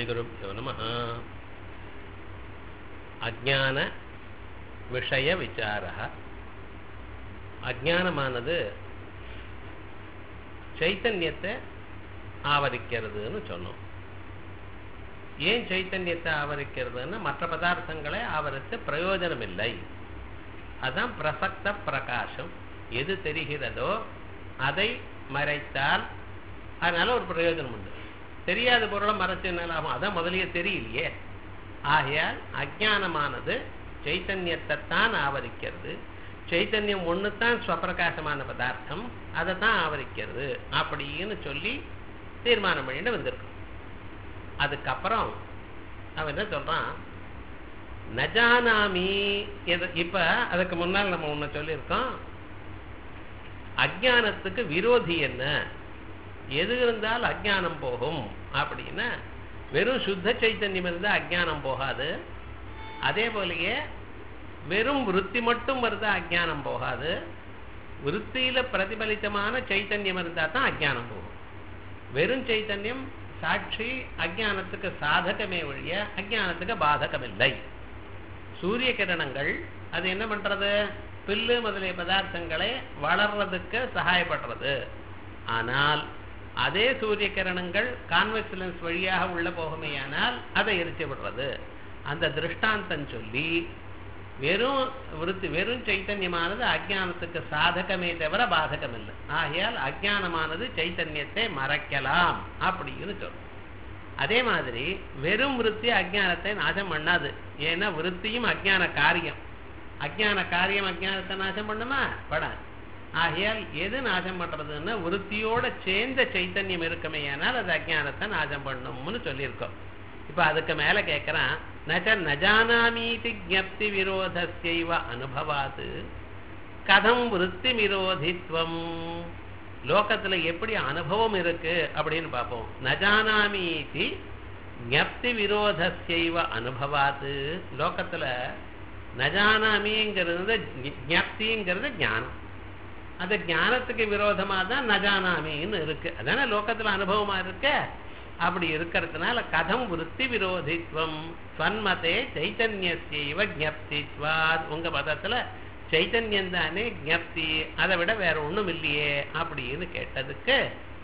ஸ்ரீகுருப்போ நம அஜான விஷய விசார அஜானமானது சைத்தன்யத்தை ஆவரிக்கிறதுன்னு சொன்னோம் ஏன் சைத்தன்யத்தை ஆவரிக்கிறதுன்னு மற்ற பதார்த்தங்களை ஆவரித்து பிரயோஜனம் இல்லை அதான் பிரசக்த பிரகாசம் எது தெரிகிறதோ அதை மறைத்தால் அதனால ஒரு பிரயோஜனம் உண்டு தெரியாத பொருளை மறைச்சதுனால ஆகும் அதான் முதலிய தெரியலையே ஆகையால் அஜானமானது சைத்தன்யத்தை தான் ஆவரிக்கிறது சைத்தன்யம் ஒன்று தான் ஸ்வப்பிரகாசமான பதார்த்தம் அதை தான் ஆவரிக்கிறது அப்படின்னு சொல்லி தீர்மானம் பண்ணிட்டு வந்திருக்கோம் அதுக்கப்புறம் அவன் என்ன சொல்றான் நஜானாமி இப்ப அதுக்கு முன்னால் நம்ம ஒண்ணு சொல்லியிருக்கோம் அஜானத்துக்கு விரோதி என்ன எது இருந்தால் அஜானம் போகும் அப்படின்னா வெறும் சுத்த சைத்தன்யம் இருந்தால் அஜானம் போகாது அதே போலயே வெறும் விற்பி மட்டும் வருதா அஜானம் போகாது விற்த்தியில பிரதிபலித்தமான சைத்தன்யம் இருந்தா தான் அஜானம் போகும் வெறும் சைத்தன்யம் சாட்சி அஜானத்துக்கு சாதகமே ஒழிய அஜானத்துக்கு பாதகம் இல்லை சூரிய கிரணங்கள் அது என்ன பண்றது பில்லு முதலிய பதார்த்தங்களை வளர்றதுக்கு சகாயப்படுறது ஆனால் அதே சூரிய கிரணங்கள் கான்வெக்ஸ் லென்ஸ் வழியாக உள்ள போகுமேயானால் அதை எரிச்சு விடுறது அந்த திருஷ்டாந்தம் சொல்லி வெறும் விருத்தி வெறும் சைத்தன்யமானது அஜானத்துக்கு சாதகமே தவிர பாதகம் இல்லை ஆகையால் அஜானமானது சைத்தன்யத்தை மறைக்கலாம் அப்படின்னு சொல்லும் அதே மாதிரி வெறும் விருத்தி அஜானத்தை நாசம் பண்ணாது ஏன்னா விருத்தியும் அஜான காரியம் அஜான காரியம் அஜானத்தை நாசம் பண்ணுமா படாது ஆகையால் எது நாசம் பண்றதுன்னா விருத்தியோட சேர்ந்த சைத்தன்யம் இருக்குமே ஆனால் அது அஜானத்தை நாசம் பண்ணும்னு சொல்லியிருக்கோம் இப்ப அதுக்கு மேல கேட்கிறான் நச்ச நஜானாமீதி ஜப்தி விரோதஸ்யைவ அனுபவாது கதம் விருத்தி விரோதித்வம் லோகத்துல எப்படி அனுபவம் இருக்கு அப்படின்னு பார்ப்போம் நஜானாமீதி ஜப்தி விரோதஸ்யைவ அனுபவாது லோகத்துல நஜானாமிங்கிறது ஜப்திங்கிறது ஞானம் அந்த ஞானத்துக்கு விரோதமா தான் நஜானாமின்னு இருக்கு அதான லோகத்துல அனுபவமா இருக்க அப்படி இருக்கிறதுனால கதம் விருத்தி விரோதித்வம் ஸ்வன்மதே சைத்தன்யசைவ ஜப்தித்வாத் உங்க பதத்துல சைத்தன்யம் தானே ஜப்தி அதை விட வேற ஒண்ணும் இல்லையே அப்படின்னு கேட்டதுக்கு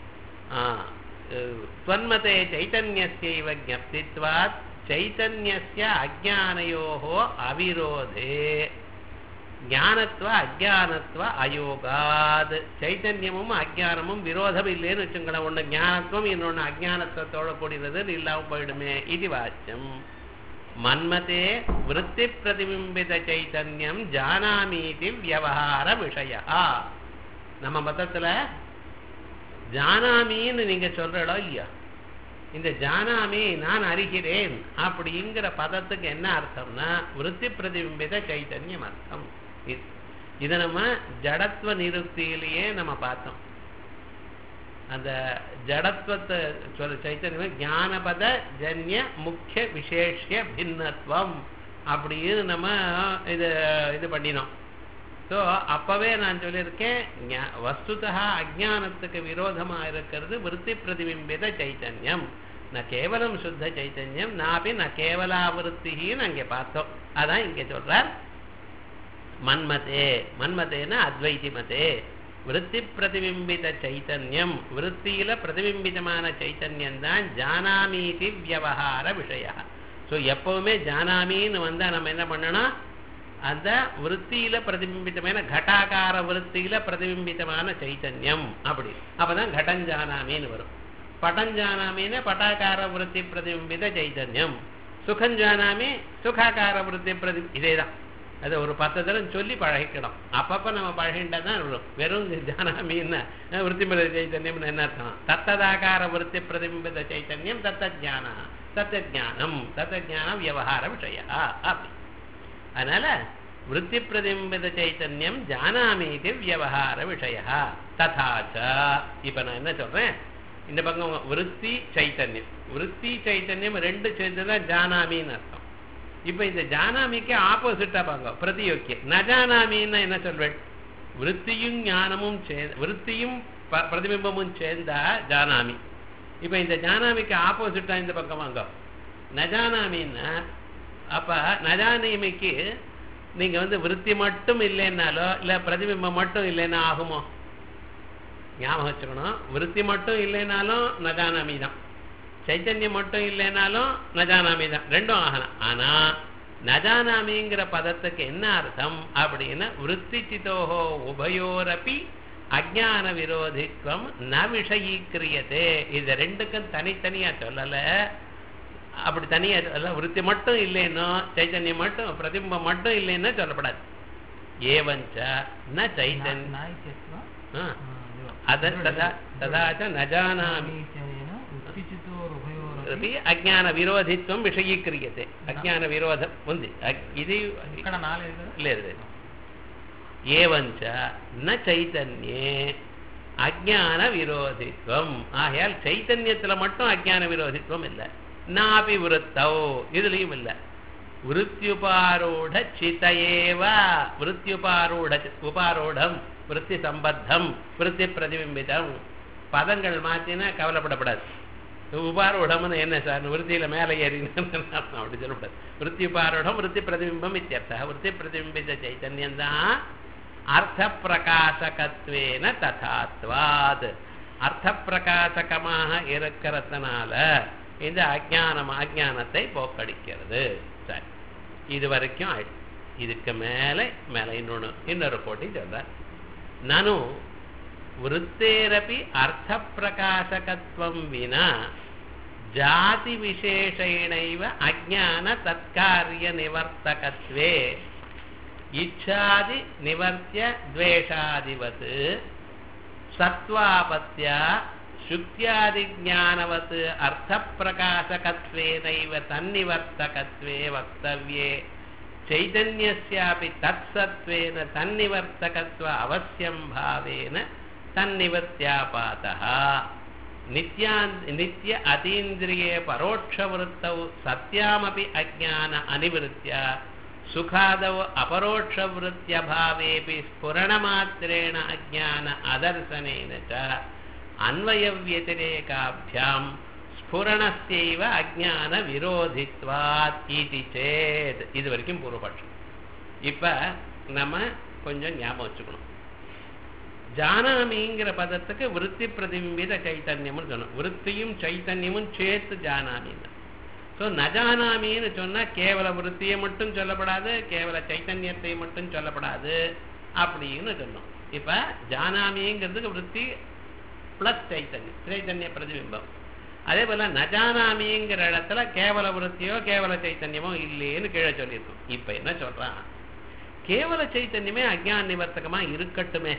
ஸ்வன்மதே சைத்தன்யசைவ ஜப்தித்வாத் சைத்தன்யஸ்ய அஜானயோகோ அவிரோதே ஞானத்துவ அஜானத்துவ அயோகாத் சைத்தன்யமும் அஜானமும் விரோதம் இல்லைன்னு வச்சுங்களேன் ஒண்ணு ஞானத்துவம் இன்னொன்னு அஜானத்துவத்தோட கூடினது இல்லாம போயிடுமே இது வாச்சியம் மன்மதே விற்பி பிரதிபிம்பித சைத்தன்யம் ஜானாமீதி வியவகார விஷய நம்ம மதத்துல ஜானாமின்னு நீங்க சொல்றடோ இல்லையா இந்த ஜானாமி நான் அறிகிறேன் அப்படிங்கிற பதத்துக்கு என்ன அர்த்தம்னா விற்பி பிரதிபிம்பித சைத்தன்யம் அர்த்தம் இதை நம்ம ஜடத்துவ நிருக்தியிலேயே நம்ம பார்த்தோம் அந்த ஜடத்துவத்தை சொல்ல சைத்தன்யம் ஞானபத ஜன்ய முக்கிய விசேஷ பின்னத்துவம் அப்படின்னு நம்ம இது இது பண்ணினோம் ஸோ அப்பவே நான் சொல்லியிருக்கேன் வஸ்துதா அஜானத்துக்கு விரோதமா இருக்கிறது விற்பி பிரதிபிம்பித சைத்தன்யம் ந கேவலம் சுத்த சைத்தன்யம் நாபி ந கேவலாவிருத்தின்னு அங்கே பார்த்தோம் அதான் இங்கே சொல்றார் மன்மதே மன்மதேன அத்வைதி மதே விற்பி பிரதிபிம்பித சைத்தன்யம் விற்த்தியில பிரதிபிம்பிதமான சைத்தன்யம் தான் ஜானாமீதி வியவகார விஷய ஸோ எப்பவுமே ஜானாமின்னு வந்தா நம்ம என்ன பண்ணணும் அந்த விற்த்தியில பிரதிபிம்பித்தமான கட்டாகார விற்த்தியில பிரதிபிம்பித்தமான சைத்தன்யம் அப்படி அப்பதான் கடஞ்சானாமின்னு வரும் பட்டஞ்சானாமின்னு பட்டாக்கார விற்பி பிரதிபிம்பித சைத்தன்யம் சுகஞ்சானாமி சுகாக்கார விற்பி பிரதி இதேதான் அதை ஒரு பத்து தரம் சொல்லி பழகிக்கணும் அப்பப்ப நம்ம பழகிட்டா தான் வரும் வெறும் ஜானாமின்னா விற்பிபித சைத்தன்யம் என்ன அர்த்தம் தத்ததாகார விற்பி பிரதிபிம்பித சைத்தன்யம் தத்த ஜானா தத்த ஜானம் தத்த ஜானம் விவகார விஷய அப்படி அதனால விற்பி பிரதிபிம்பித சைத்தன்யம் ஜானாமீதி வியவகார விஷய ததாச்ச இப்ப நான் என்ன சொல்றேன் இந்த பக்கம் விற்பி சைத்தன்யம் விற்பி சைத்தன்யம் ரெண்டு சேர்ந்துதான் ஜானாமின்னு அர்த்தம் இப்ப இந்த ஜானாமிக்கு ஆப்போசிட்டா பாங்க பிரதியோக்கிய நஜானாமின்னா என்ன சொல்வேன் விற்த்தியும் ஞானமும் சே விற்த்தியும் பிரதிபிம்பமும் சேர்ந்தா ஜானாமி இப்ப இந்த ஜானாமிக்கு ஆப்போசிட்டா இந்த பக்கம் வாங்க நஜானாமின்னா அப்ப நஜானிமைக்கு நீங்க வந்து விருத்தி மட்டும் இல்லைன்னாலோ இல்ல பிரதிபிம்பம் மட்டும் இல்லைன்னா ஆகுமோ ஞாபகம் வச்சுக்கணும் விருத்தி மட்டும் இல்லைனாலும் நஜானாமி தான் சைத்தன்யம் மட்டும் இல்லைனாலும் நஜானாமி தான் ரெண்டும் ஆகலாம் ஆனா நஜானாமிங்கிற பதத்துக்கு என்ன அர்த்தம் அப்படின்னா விருத்தி சிதோஹோ உபயோரப்பி அஜான விரோதித்வம் ந விஷயீக்கிரியதே இது ரெண்டுக்கும் தனித்தனியா சொல்லல அப்படி தனியா சொல்ல விருத்தி மட்டும் இல்லைன்னோ சைத்தன்யம் மட்டும் பிரதிபிம்பம் மட்டும் இல்லைன்னா சொல்லப்படாது ஏவஞ்ச ந சைத்தன்ய न इत्यत्र ஆ. आ, एव। அத ததா ததாச்ச நஜானாமி इत्यनेन उत्थिचितोरुभयोरपि अपि అజ్ఞాన విరోధిత్వం విషయీక్రియతే అజ్ఞాన విరోధం ఉంది అగ్- ఇది ఇక్కడ నాలేదు కదా లేదు లేదు ఏవంచ న చైతన్யே அஜான விரோதித்வம் ஆகையால் சைத்தன்யத்துல மட்டும் அஜான விரோதித்வம் இல்லை நாபி விருத்தோ இதுலயும் இல்லை விருத்தியுபாரூட சிதையேவ விருத்தியுபாரூட உபாரூடம் விருத்தி சம்பத்தம் விருத்தி பிரதிபிம்பிதம் பதங்கள் மாத்தினா கவலைப்படப்படாது உபாரூடம்னு என்ன சார் விருத்தியில மேலே ஏறினு அப்படி சொல்லக்கூடாது விருத்தி உபாரூடம் விருத்தி பிரதிபிம்பம் இத்தியர்த்தம் விருத்தி பிரதிபிம்பித்த சைத்தன்யம் தான் அர்த்த பிரகாசகத்வேன ததாத்வாத் அர்த்த பிரகாசகமாக இருக்கிறதுனால இந்த அஜானம் அஜானத்தை போக்கடிக்கிறது சரி இது வரைக்கும் ஆயிடுச்சு இதுக்கு மேலே மேலே இன்னொன்று இன்னொரு போட்டி சொல்ற நனு விருத்தேரப்பி அர்த்த பிரகாசகத்துவம் வினா ஜாதி விசேஷைணைவ அஜான தற்காரிய நிவர்த்தகத்வே இச்சாதி நிவர்த்திய துவேஷாதிவத் சத்வாபத்யா சுக்தியாதி ஞானவத் அர்த்த பிரகாசகத்வேனைவ தன்னிவர்த்தகத்வே வக்தவ்யே चैतन्यस्यापि तत्सत्त्वेन तन्निवर्तकत्व अवश्यं भावेन तन्निवृत्त्यापातः नित्या नित्य अतीन्द्रिये परोक्षवृत्तौ सत्यामपि अज्ञान अनिवृत्त्या सुखादौ अपरोक्षवृत्त्यभावेऽपि स्फुरणमात्रेण अज्ञान अदर्शनेन च अन्वयव्यतिरेकाभ्याम् ஸ்புரணஸ்யைவ அஜான விரோதித்வாத் இது சேத் இது வரைக்கும் பூர்வபட்சம் இப்ப நம்ம கொஞ்சம் ஞாபகம் வச்சுக்கணும் ஜானாமிங்கிற பதத்துக்கு விருத்தி பிரதிபிம்பித சைத்தன்யம்னு சொன்னோம் விருத்தியும் சைத்தன்யமும் சேர்த்து ஜானாமின்னு ஸோ நஜானாமின்னு சொன்னா கேவல விருத்தியை மட்டும் சொல்லப்படாது கேவல சைத்தன்யத்தை மட்டும் சொல்லப்படாது அப்படின்னு சொன்னோம் இப்ப ஜானாமிங்கிறதுக்கு விருத்தி பிளஸ் சைத்தன்யம் சைத்தன்ய பிரதிபிம்பம் அதே போல நஜானாமிங்கிற இடத்துல கேவல விருத்தியோ கேவல சைத்தன்யமோ இல்லையேன்னு கீழே சொல்லியிருக்கோம் இப்ப என்ன சொல்றான் கேவல சைத்தன்யமே அஜ்ஞான நிவர்த்தகமா இருக்கட்டுமே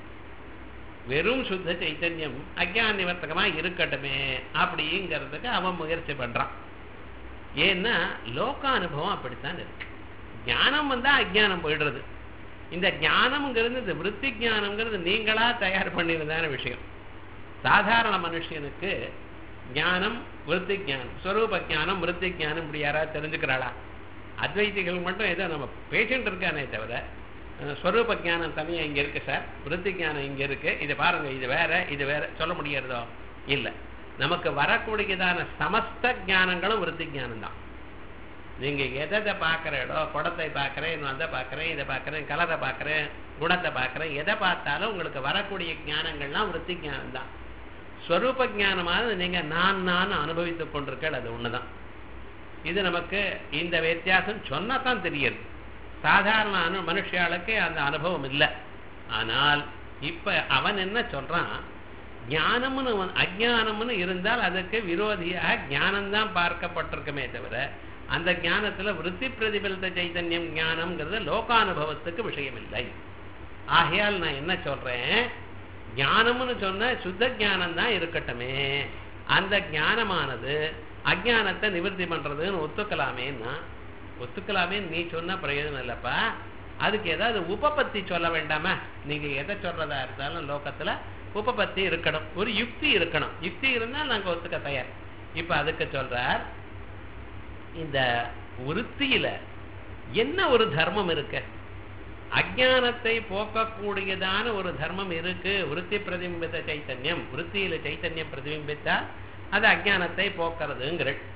வெறும் சுத்த சைத்தன்யம் அஜ்ஞான நிவர்த்தகமா இருக்கட்டுமே அப்படிங்கிறதுக்கு அவன் முயற்சி பண்றான் ஏன்னா லோகானுபவம் அப்படித்தான் இருக்கு ஞானம் வந்தா அஜ்ஞானம் போயிடுறது இந்த ஞானம்ங்கிறது இந்த விருத்தி ஞானம்ங்கிறது நீங்களா தயார் பண்ணியிருந்தான விஷயம் சாதாரண மனுஷனுக்கு ஞானம் விருத்தி ஞானம் ஸ்வரூப ஞானம் விருத்தி ஞானம் இப்படி யாராவது தெரிஞ்சுக்கிறாளா அத்வைதிகள் மட்டும் ஏதோ நம்ம பேஷண்ட் இருக்கானே தவிர அஹ், ஸ்வரூப ஞானம் தனியாக இங்கே இருக்கு சார் விருத்தி ஞானம் இங்கே இருக்கு இது பாருங்க இது வேற இது வேற சொல்ல முடியறதோ இல்லை நமக்கு வரக்கூடியதான சமஸ்த ஞானங்களும் விருத்தி ஞானம் தான் நீங்க எதை பார்க்குறேடோ குடத்தை பார்க்குறேன் இன்னும் அதை பார்க்குறேன் இதை பார்க்குறேன் கலரை பார்க்குறேன் குணத்தை பார்க்குறேன் எதை பார்த்தாலும் உங்களுக்கு வரக்கூடிய ஞானங்கள்லாம் விருத்தி ஞானம் தான் ஸ்வரூப ஞானமானது நீங்க நான் நான் அனுபவித்துக் கொண்டிருக்கள் அது ஒண்ணுதான் இது நமக்கு இந்த வித்தியாசம் சொன்னதான் தெரியுது சாதாரண அனு மனுஷியாளுக்கு அந்த அனுபவம் இல்லை ஆனால் இப்ப அவன் என்ன சொல்றான் ஞானம்னு அவன் அஜானம்னு இருந்தால் அதுக்கு விரோதியாக ஞானம்தான் பார்க்கப்பட்டிருக்குமே தவிர அந்த ஞானத்துல விருத்தி பிரதிபலித்த சைத்தன்யம் ஞானம்ங்கிறது லோகானுபவத்துக்கு விஷயம் இல்லை ஆகையால் நான் என்ன சொல்றேன் ஞானம்னு சொன்ன சுத்த ஞானம் தான் இருக்கட்டுமே அந்த ஞானமானது அஜானத்தை நிவர்த்தி பண்றதுன்னு ஒத்துக்கலாமேன்னா ஒத்துக்கலாமே நீ சொன்ன பிரயோஜனம் இல்லப்பா அதுக்கு ஏதாவது உபபத்தி சொல்ல வேண்டாமா நீங்க எதை சொல்றதா இருந்தாலும் லோகத்துல உபபத்தி இருக்கணும் ஒரு யுக்தி இருக்கணும் யுக்தி இருந்தால் நாங்க ஒத்துக்க தயார் இப்ப அதுக்கு சொல்றார் இந்த விருத்தியில என்ன ஒரு தர்மம் இருக்கு அஜானத்தை போக்கக்கூடியதான ஒரு தர்மம் இருக்கு விருத்தி பிரதிபிம்பித்த சைத்தன்யம் விருத்தியில சைத்தன்யம் பிரதிபிம்பித்தால் அது அஜானத்தை போக்குறதுங்கிற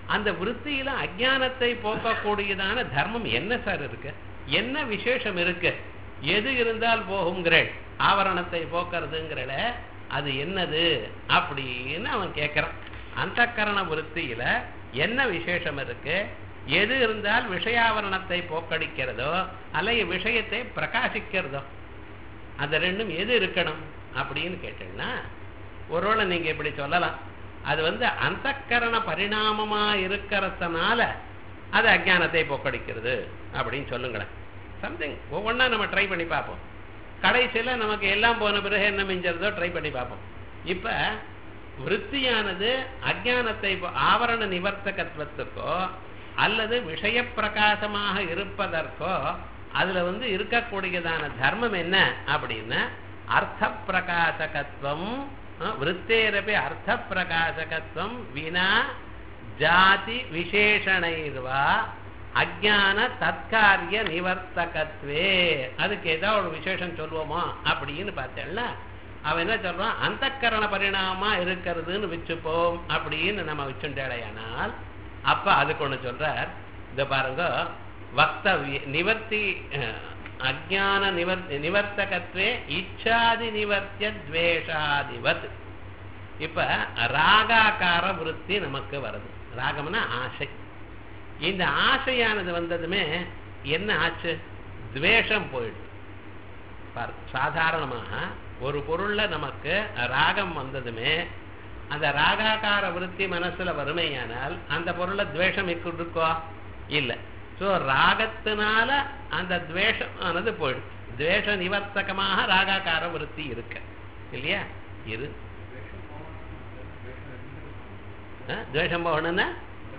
அந்த விருத்தியில அஜானத்தை போக்கக்கூடியதான தர்மம் என்ன சார் இருக்கு என்ன விசேஷம் இருக்கு எது இருந்தால் போகுங்கிறள் ஆவரணத்தை போக்குறதுங்கிறல அது என்னது அப்படின்னு அவன் கேட்கிறான் அந்த கரண விருத்தியில என்ன விசேஷம் இருக்கு எது இருந்தால் விஷயாவரணத்தை போக்கடிக்கிறதோ அல்லது விஷயத்தை பிரகாசிக்கிறதோ அந்த ரெண்டும் எது இருக்கணும் அப்படின்னு கேட்டீங்கன்னா ஒருவேளை நீங்க இப்படி சொல்லலாம் அது வந்து அந்தக்கரண பரிணாமமா இருக்கிறதுனால அது அஜானத்தை போக்கடிக்கிறது அப்படின்னு சொல்லுங்களேன் சம்திங் ஒவ்வொன்றா நம்ம ட்ரை பண்ணி பார்ப்போம் கடைசியில் நமக்கு எல்லாம் போன பிறகு என்ன மிஞ்சறதோ ட்ரை பண்ணி பார்ப்போம் இப்போ விருத்தியானது அஜானத்தை ஆவரண நிவர்த்தகத்துவத்துக்கோ அல்லது விஷய பிரகாசமாக இருப்பதற்கோ அதுல வந்து இருக்கக்கூடியதான தர்மம் என்ன அப்படின்னா அர்த்த பிரகாசகத்துவம் விருத்தேரப்பி அர்த்த பிரகாசகத்துவம் வினா ஜாதி விசேஷணைர்வா அஜான தற்காரிய நிவர்த்தகத்வே அதுக்கு ஏதோ ஒரு விசேஷம் சொல்லுவோமோ அப்படின்னு பார்த்தேன்னா அவன் என்ன சொல்றான் அந்த கரண பரிணாமமா இருக்கிறதுன்னு வச்சுப்போம் அப்படின்னு நம்ம வச்சுட்டேடையானால் அப்ப அதுக்கு ஒண்ணு சொல்றார் இந்த பாருங்க வக்தவிய நிவர்த்தி அஜான நிவர்த்தி நிவர்த்தகத்வே இச்சாதி நிவர்த்திய துவேஷாதிவத் இப்ப ராகாக்கார விருத்தி நமக்கு வருது ராகம்னா ஆசை இந்த ஆசையானது வந்ததுமே என்ன ஆச்சு துவேஷம் போயிடுது பாரு சாதாரணமாக ஒரு பொருள்ல நமக்கு ராகம் வந்ததுமே அந்த ராகாக்கார விருத்தி மனசுல வறுமையானால் அந்த பொருள்ல துவேஷம் இருக்கோ இல்லை ஸோ ராகத்தினால அந்த துவேஷமானது போயிடுது துவேஷ நிவர்த்தகமாக ராகாக்கார விருத்தி இருக்கு இல்லையா இரு துவேஷம் போகணும்னா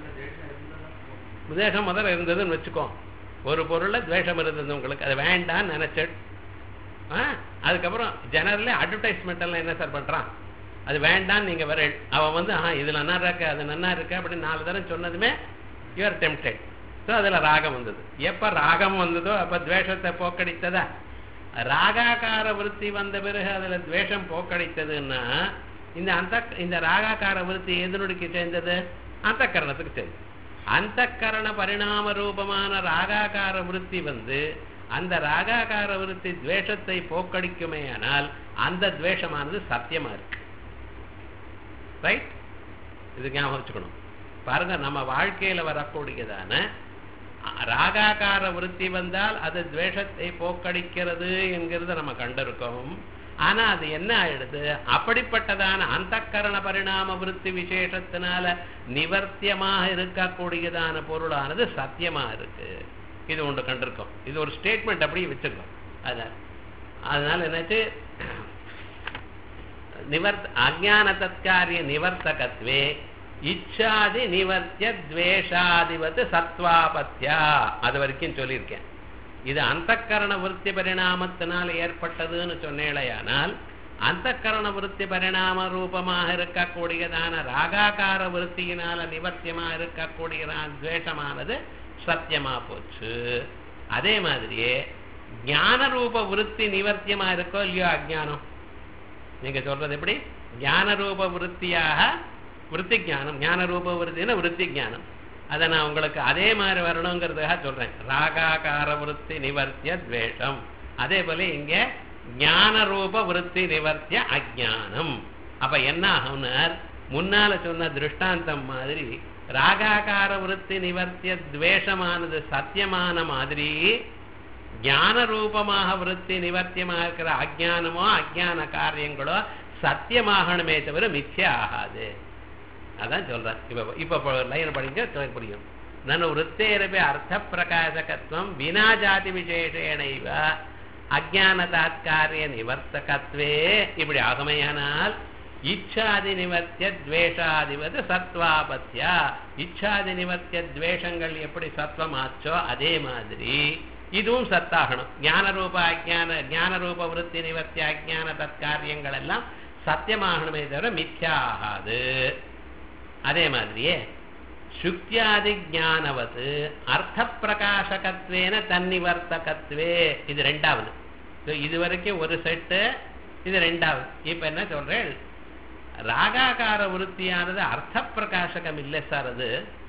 துவேஷம் முதல்ல இருந்ததுன்னு வச்சுக்கோ ஒரு பொருள்ல துவேஷம் இருந்தது உங்களுக்கு அது வேண்டாம்னு நினைச்சு அதுக்கப்புறம் ஜெனரலி அட்வர்டைஸ்மெண்ட் எல்லாம் என்ன சார் பண்றான் அது வேண்டாம் நீங்க வர அவன் வந்து ஆ இது நன்னா இருக்கு அது நன்னா இருக்கு அப்படின்னு நாலு தரம் சொன்னதுமே யூஆர் டெம்டெட் ஸோ அதுல ராகம் வந்தது எப்ப ராகம் வந்ததோ அப்ப துவேஷத்தை போக்கடித்ததா ராகாக்கார விருத்தி வந்த பிறகு அதுல துவேஷம் போக்கடித்ததுன்னா இந்த அந்த இந்த ராகாக்கார விருத்தி எதனுடைய சேர்ந்தது அந்த கரணத்துக்கு சேர்ந்தது அந்த கரண பரிணாம ரூபமான ராகாக்கார விருத்தி வந்து அந்த ராகாக்கார விருத்தி துவேஷத்தை போக்கடிக்குமே ஆனால் அந்த துவேஷமானது சத்தியமா இருக்கு ரைட் இது ஞாபகம் வச்சுக்கணும் பாருங்க நம்ம வாழ்க்கையில வரக்கூடியதான ராகாக்கார விருத்தி வந்தால் அது துவேஷத்தை போக்கடிக்கிறது என்கிறத நம்ம கண்டிருக்கோம் ஆனா அது என்ன ஆயிடுது அப்படிப்பட்டதான அந்த கரண பரிணாம விருத்தி விசேஷத்தினால நிவர்த்தியமாக இருக்கக்கூடியதான பொருளானது சத்தியமா இருக்கு இது ஒன்று கண்டிருக்கோம் இது ஒரு ஸ்டேட்மெண்ட் அப்படியே வச்சிருக்கோம் அதான் அதனால என்னாச்சு நிவர்த்த அஜான தற்காரிய நிவர்த்தகத்வே இச்சாதி நிவர்த்திய துவேஷாதிபத்து சத்வாபத்யா அது வரைக்கும் சொல்லியிருக்கேன் இது அந்த கரண விருத்தி பரிணாமத்தினால் ஏற்பட்டதுன்னு சொன்னேளையானால் அந்த கரண விருத்தி பரிணாம ரூபமாக இருக்கக்கூடியதான ராகாக்கார விருத்தியினால நிவர்த்தியமா இருக்கக்கூடியதான துவேஷமானது சத்தியமா போச்சு அதே மாதிரியே ஞான ரூப விருத்தி நிவர்த்தியமா இருக்கோ இல்லையோ அஜானம் நீங்க சொல்றது எப்படி ஞான ரூப விருத்தியாக விருத்தி ஜானம் ஞான ரூப விருத்தினா விருத்தி ஜானம் அதை நான் உங்களுக்கு அதே மாதிரி வரணுங்கிறதுக்காக சொல்றேன் ராகாகார விருத்தி நிவர்த்திய துவேஷம் அதே போல இங்க ஞான ரூப விருத்தி நிவர்த்திய அஜானம் அப்ப என்ன ஆகும்னார் முன்னால சொன்ன திருஷ்டாந்தம் மாதிரி ராகாகார விருத்தி நிவர்த்திய துவேஷமானது சத்தியமான மாதிரி ஞான ரூபமாக விருத்தி நிவர்த்தியமாக இருக்கிற அஜானமோ அஜான காரியங்களோ சத்தியமாகணுமே தவிர மித்திய ஆகாது அதான் சொல்றேன் இப்ப இப்ப லைன் படிங்க புரியும் நனு விருத்தேரபி அர்த்த பிரகாசகத்துவம் வினா ஜாதி விசேஷேன இவ அஜான தாத்காரிய நிவர்த்தகத்வே இப்படி ஆகமையானால் இச்சாதி நிவர்த்திய துவேஷாதிவது சத்வாபத்யா இச்சாதி நிவர்த்திய துவேஷங்கள் எப்படி சத்வமாச்சோ அதே மாதிரி இதுவும் சத்தாகணும் ஞான ரூப அஜான ஞான ரூப விருத்தி நிவர்த்தி அஜான தற்காரியங்கள் எல்லாம் சத்தியமாகணுமே தவிர மித்யா ஆகாது அதே மாதிரியே சுக்தியாதி ஜானவது அர்த்த பிரகாசகத்வேன தன்னிவர்த்தகத்வே இது ரெண்டாவது இது வரைக்கும் ஒரு செட்டு இது ரெண்டாவது இப்ப என்ன சொல்றேன் ராகாகார விருத்தியானது அர்த்த பிரகாசகம் இல்லை சார் அது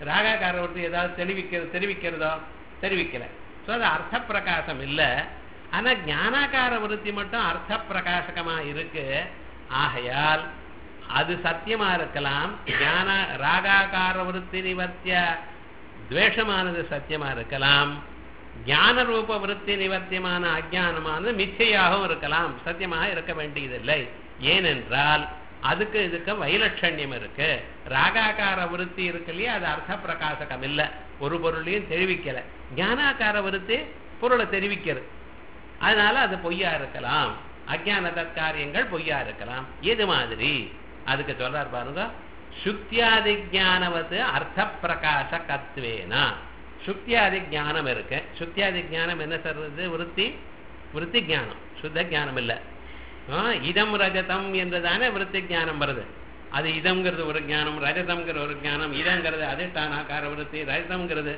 ராகாக்கார விருத்தி ஏதாவது தெரிவிக்கிறது தெரிவிக்கிறதோ தெரிவிக்கல ஸோ அது அர்த்த பிரகாசம் இல்லை ஆனா ஞானாகார விருத்தி மட்டும் அர்த்த பிரகாசகமா இருக்கு ஆகையால் அது சத்தியமா இருக்கலாம் ஞான ராகாகார விருத்தி நிவர்த்திய துவேஷமானது சத்தியமா இருக்கலாம் ஞான ரூப விருத்தி நிவர்த்தியமான அஜானமானது மிச்சையாகவும் இருக்கலாம் சத்தியமாக இருக்க வேண்டியதில்லை ஏனென்றால் அதுக்கு இதுக்கு வைலட்சண்யம் இருக்கு ராகாகார விருத்தி இருக்கு இல்லையா அது அர்த்த பிரகாசகம் இல்லை ஒரு பொருளையும் தெரிவிக்கல ஞானாகார விருத்தி பொருளை தெரிவிக்கிறது அதனால அது பொய்யா இருக்கலாம் அஜான தற்காரியங்கள் பொய்யா இருக்கலாம் எது மாதிரி அதுக்கு சொல்றார் பாருங்க சுக்தியாதி ஜானவது அர்த்த பிரகாச கத்வேனா சுக்தியாதி ஞானம் இருக்கு சுக்தியாதி ஞானம் என்ன சொல்றது விருத்தி விருத்தி ஞானம் சுத்த ஞானம் இல்லை இதம் ரஜதம் என்றுதானே விருத்தி ஞானம் வருது அது இதம்ங்கிறது ஒரு ஞானம் ரஜதம்ங்கிற ஒரு ஞானம் இதங்கிறது அதிஷ்டானாக்கார விருத்தி ரஜதம்ங்கிறது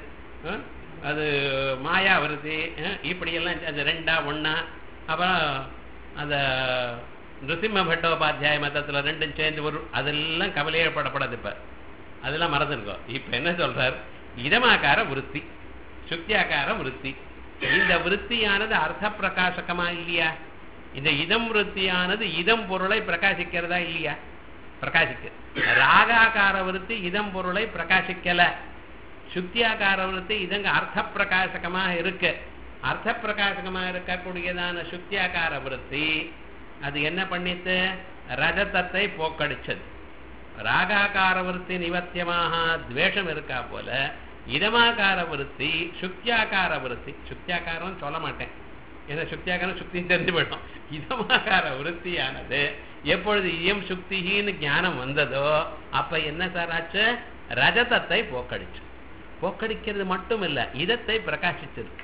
அது மாயா விருத்தி இப்படியெல்லாம் அது ரெண்டா ஒன்னா அப்புறம் அந்த நிருசிம்ம பட்டோபாத்தியாய மதத்தில் ரெண்டும் சேர்ந்து வரும் அதெல்லாம் கவலையே படப்படாது இப்போ அதெல்லாம் மறந்துருக்கோம் இப்போ என்ன சொல்றார் இதமாக்கார விருத்தி சுக்தியாக்கார விருத்தி இந்த விருத்தியானது அர்த்த பிரகாசகமா இல்லையா இந்த இதம் விருத்தியானது இதம் பொருளை பிரகாசிக்கிறதா இல்லையா பிரகாசிக்க ராகாக்கார விருத்தி இதம் பொருளை பிரகாசிக்கல சுத்தியாக்கார விருத்தி இதங்க அர்த்த பிரகாசகமாக இருக்கு அர்த்த பிரகாசகமாக இருக்கக்கூடியதான சுத்தியாக்கார விருத்தி அது என்ன பண்ணித்து ரஜதத்தை போக்கடிச்சது ராகாக்கார விருத்தி நிவர்த்தியமாக துவேஷம் இருக்கா போல இதமாக்கார விருத்தி சுக்தியாக்கார விருத்தி சுக்தியாக்காரம் சொல்ல மாட்டேன் ஏன்னா சுக்தியாக்காரம் சுக்தி தெரிஞ்சு போயிடும் இதமாக்கார விருத்தியானது எப்பொழுது இயம் சுக்திகின்னு ஞானம் வந்ததோ அப்ப என்ன சார் ஆச்சு ரஜதத்தை போக்கடிச்சு போக்கடிக்கிறது மட்டும் இல்ல இதத்தை பிரகாசிச்சிருக்கு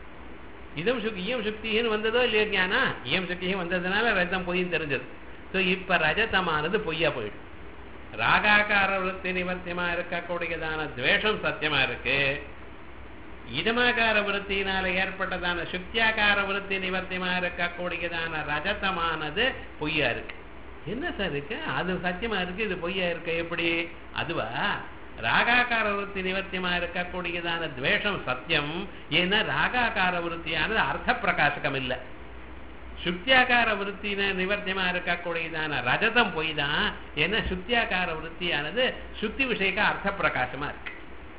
இதம் சுக் இயம் சுக்தின்னு வந்ததோ இல்லையோ ஞானா இயம் சுக்தியும் வந்ததுனால ரஜதம் பொய்யும் தெரிஞ்சது ஸோ இப்ப ரஜதமானது பொய்யா போயிடும் ராகாக்கார விருத்தி நிவர்த்தியமா இருக்கக்கூடியதான துவேஷம் சத்தியமா இருக்கு இதமாகார விருத்தியினால ஏற்பட்டதான சுக்தியாகார விருத்தி நிவர்த்தியமா இருக்கக்கூடியதான ரஜதமானது பொய்யா இருக்கு என்ன சார் இருக்கு அது சத்தியமா இருக்கு இது பொய்யா இருக்கு எப்படி அதுவா ராகாக்கார விருத்தி நிவர்த்தியமா இருக்கக்கூடியதான துவேஷம் சத்தியம் ஏன்னா ராகாக்கார விருத்தியானது அர்த்த பிரகாசகம் இல்லை சுத்தியாக்கார விருத்தின நிவர்த்தியமா இருக்கக்கூடியதான ரஜதம் பொய் தான் ஏன்னா சுத்தியாக்கார விருத்தியானது சுத்தி விஷயக்க அர்த்த பிரகாசமா இருக்கு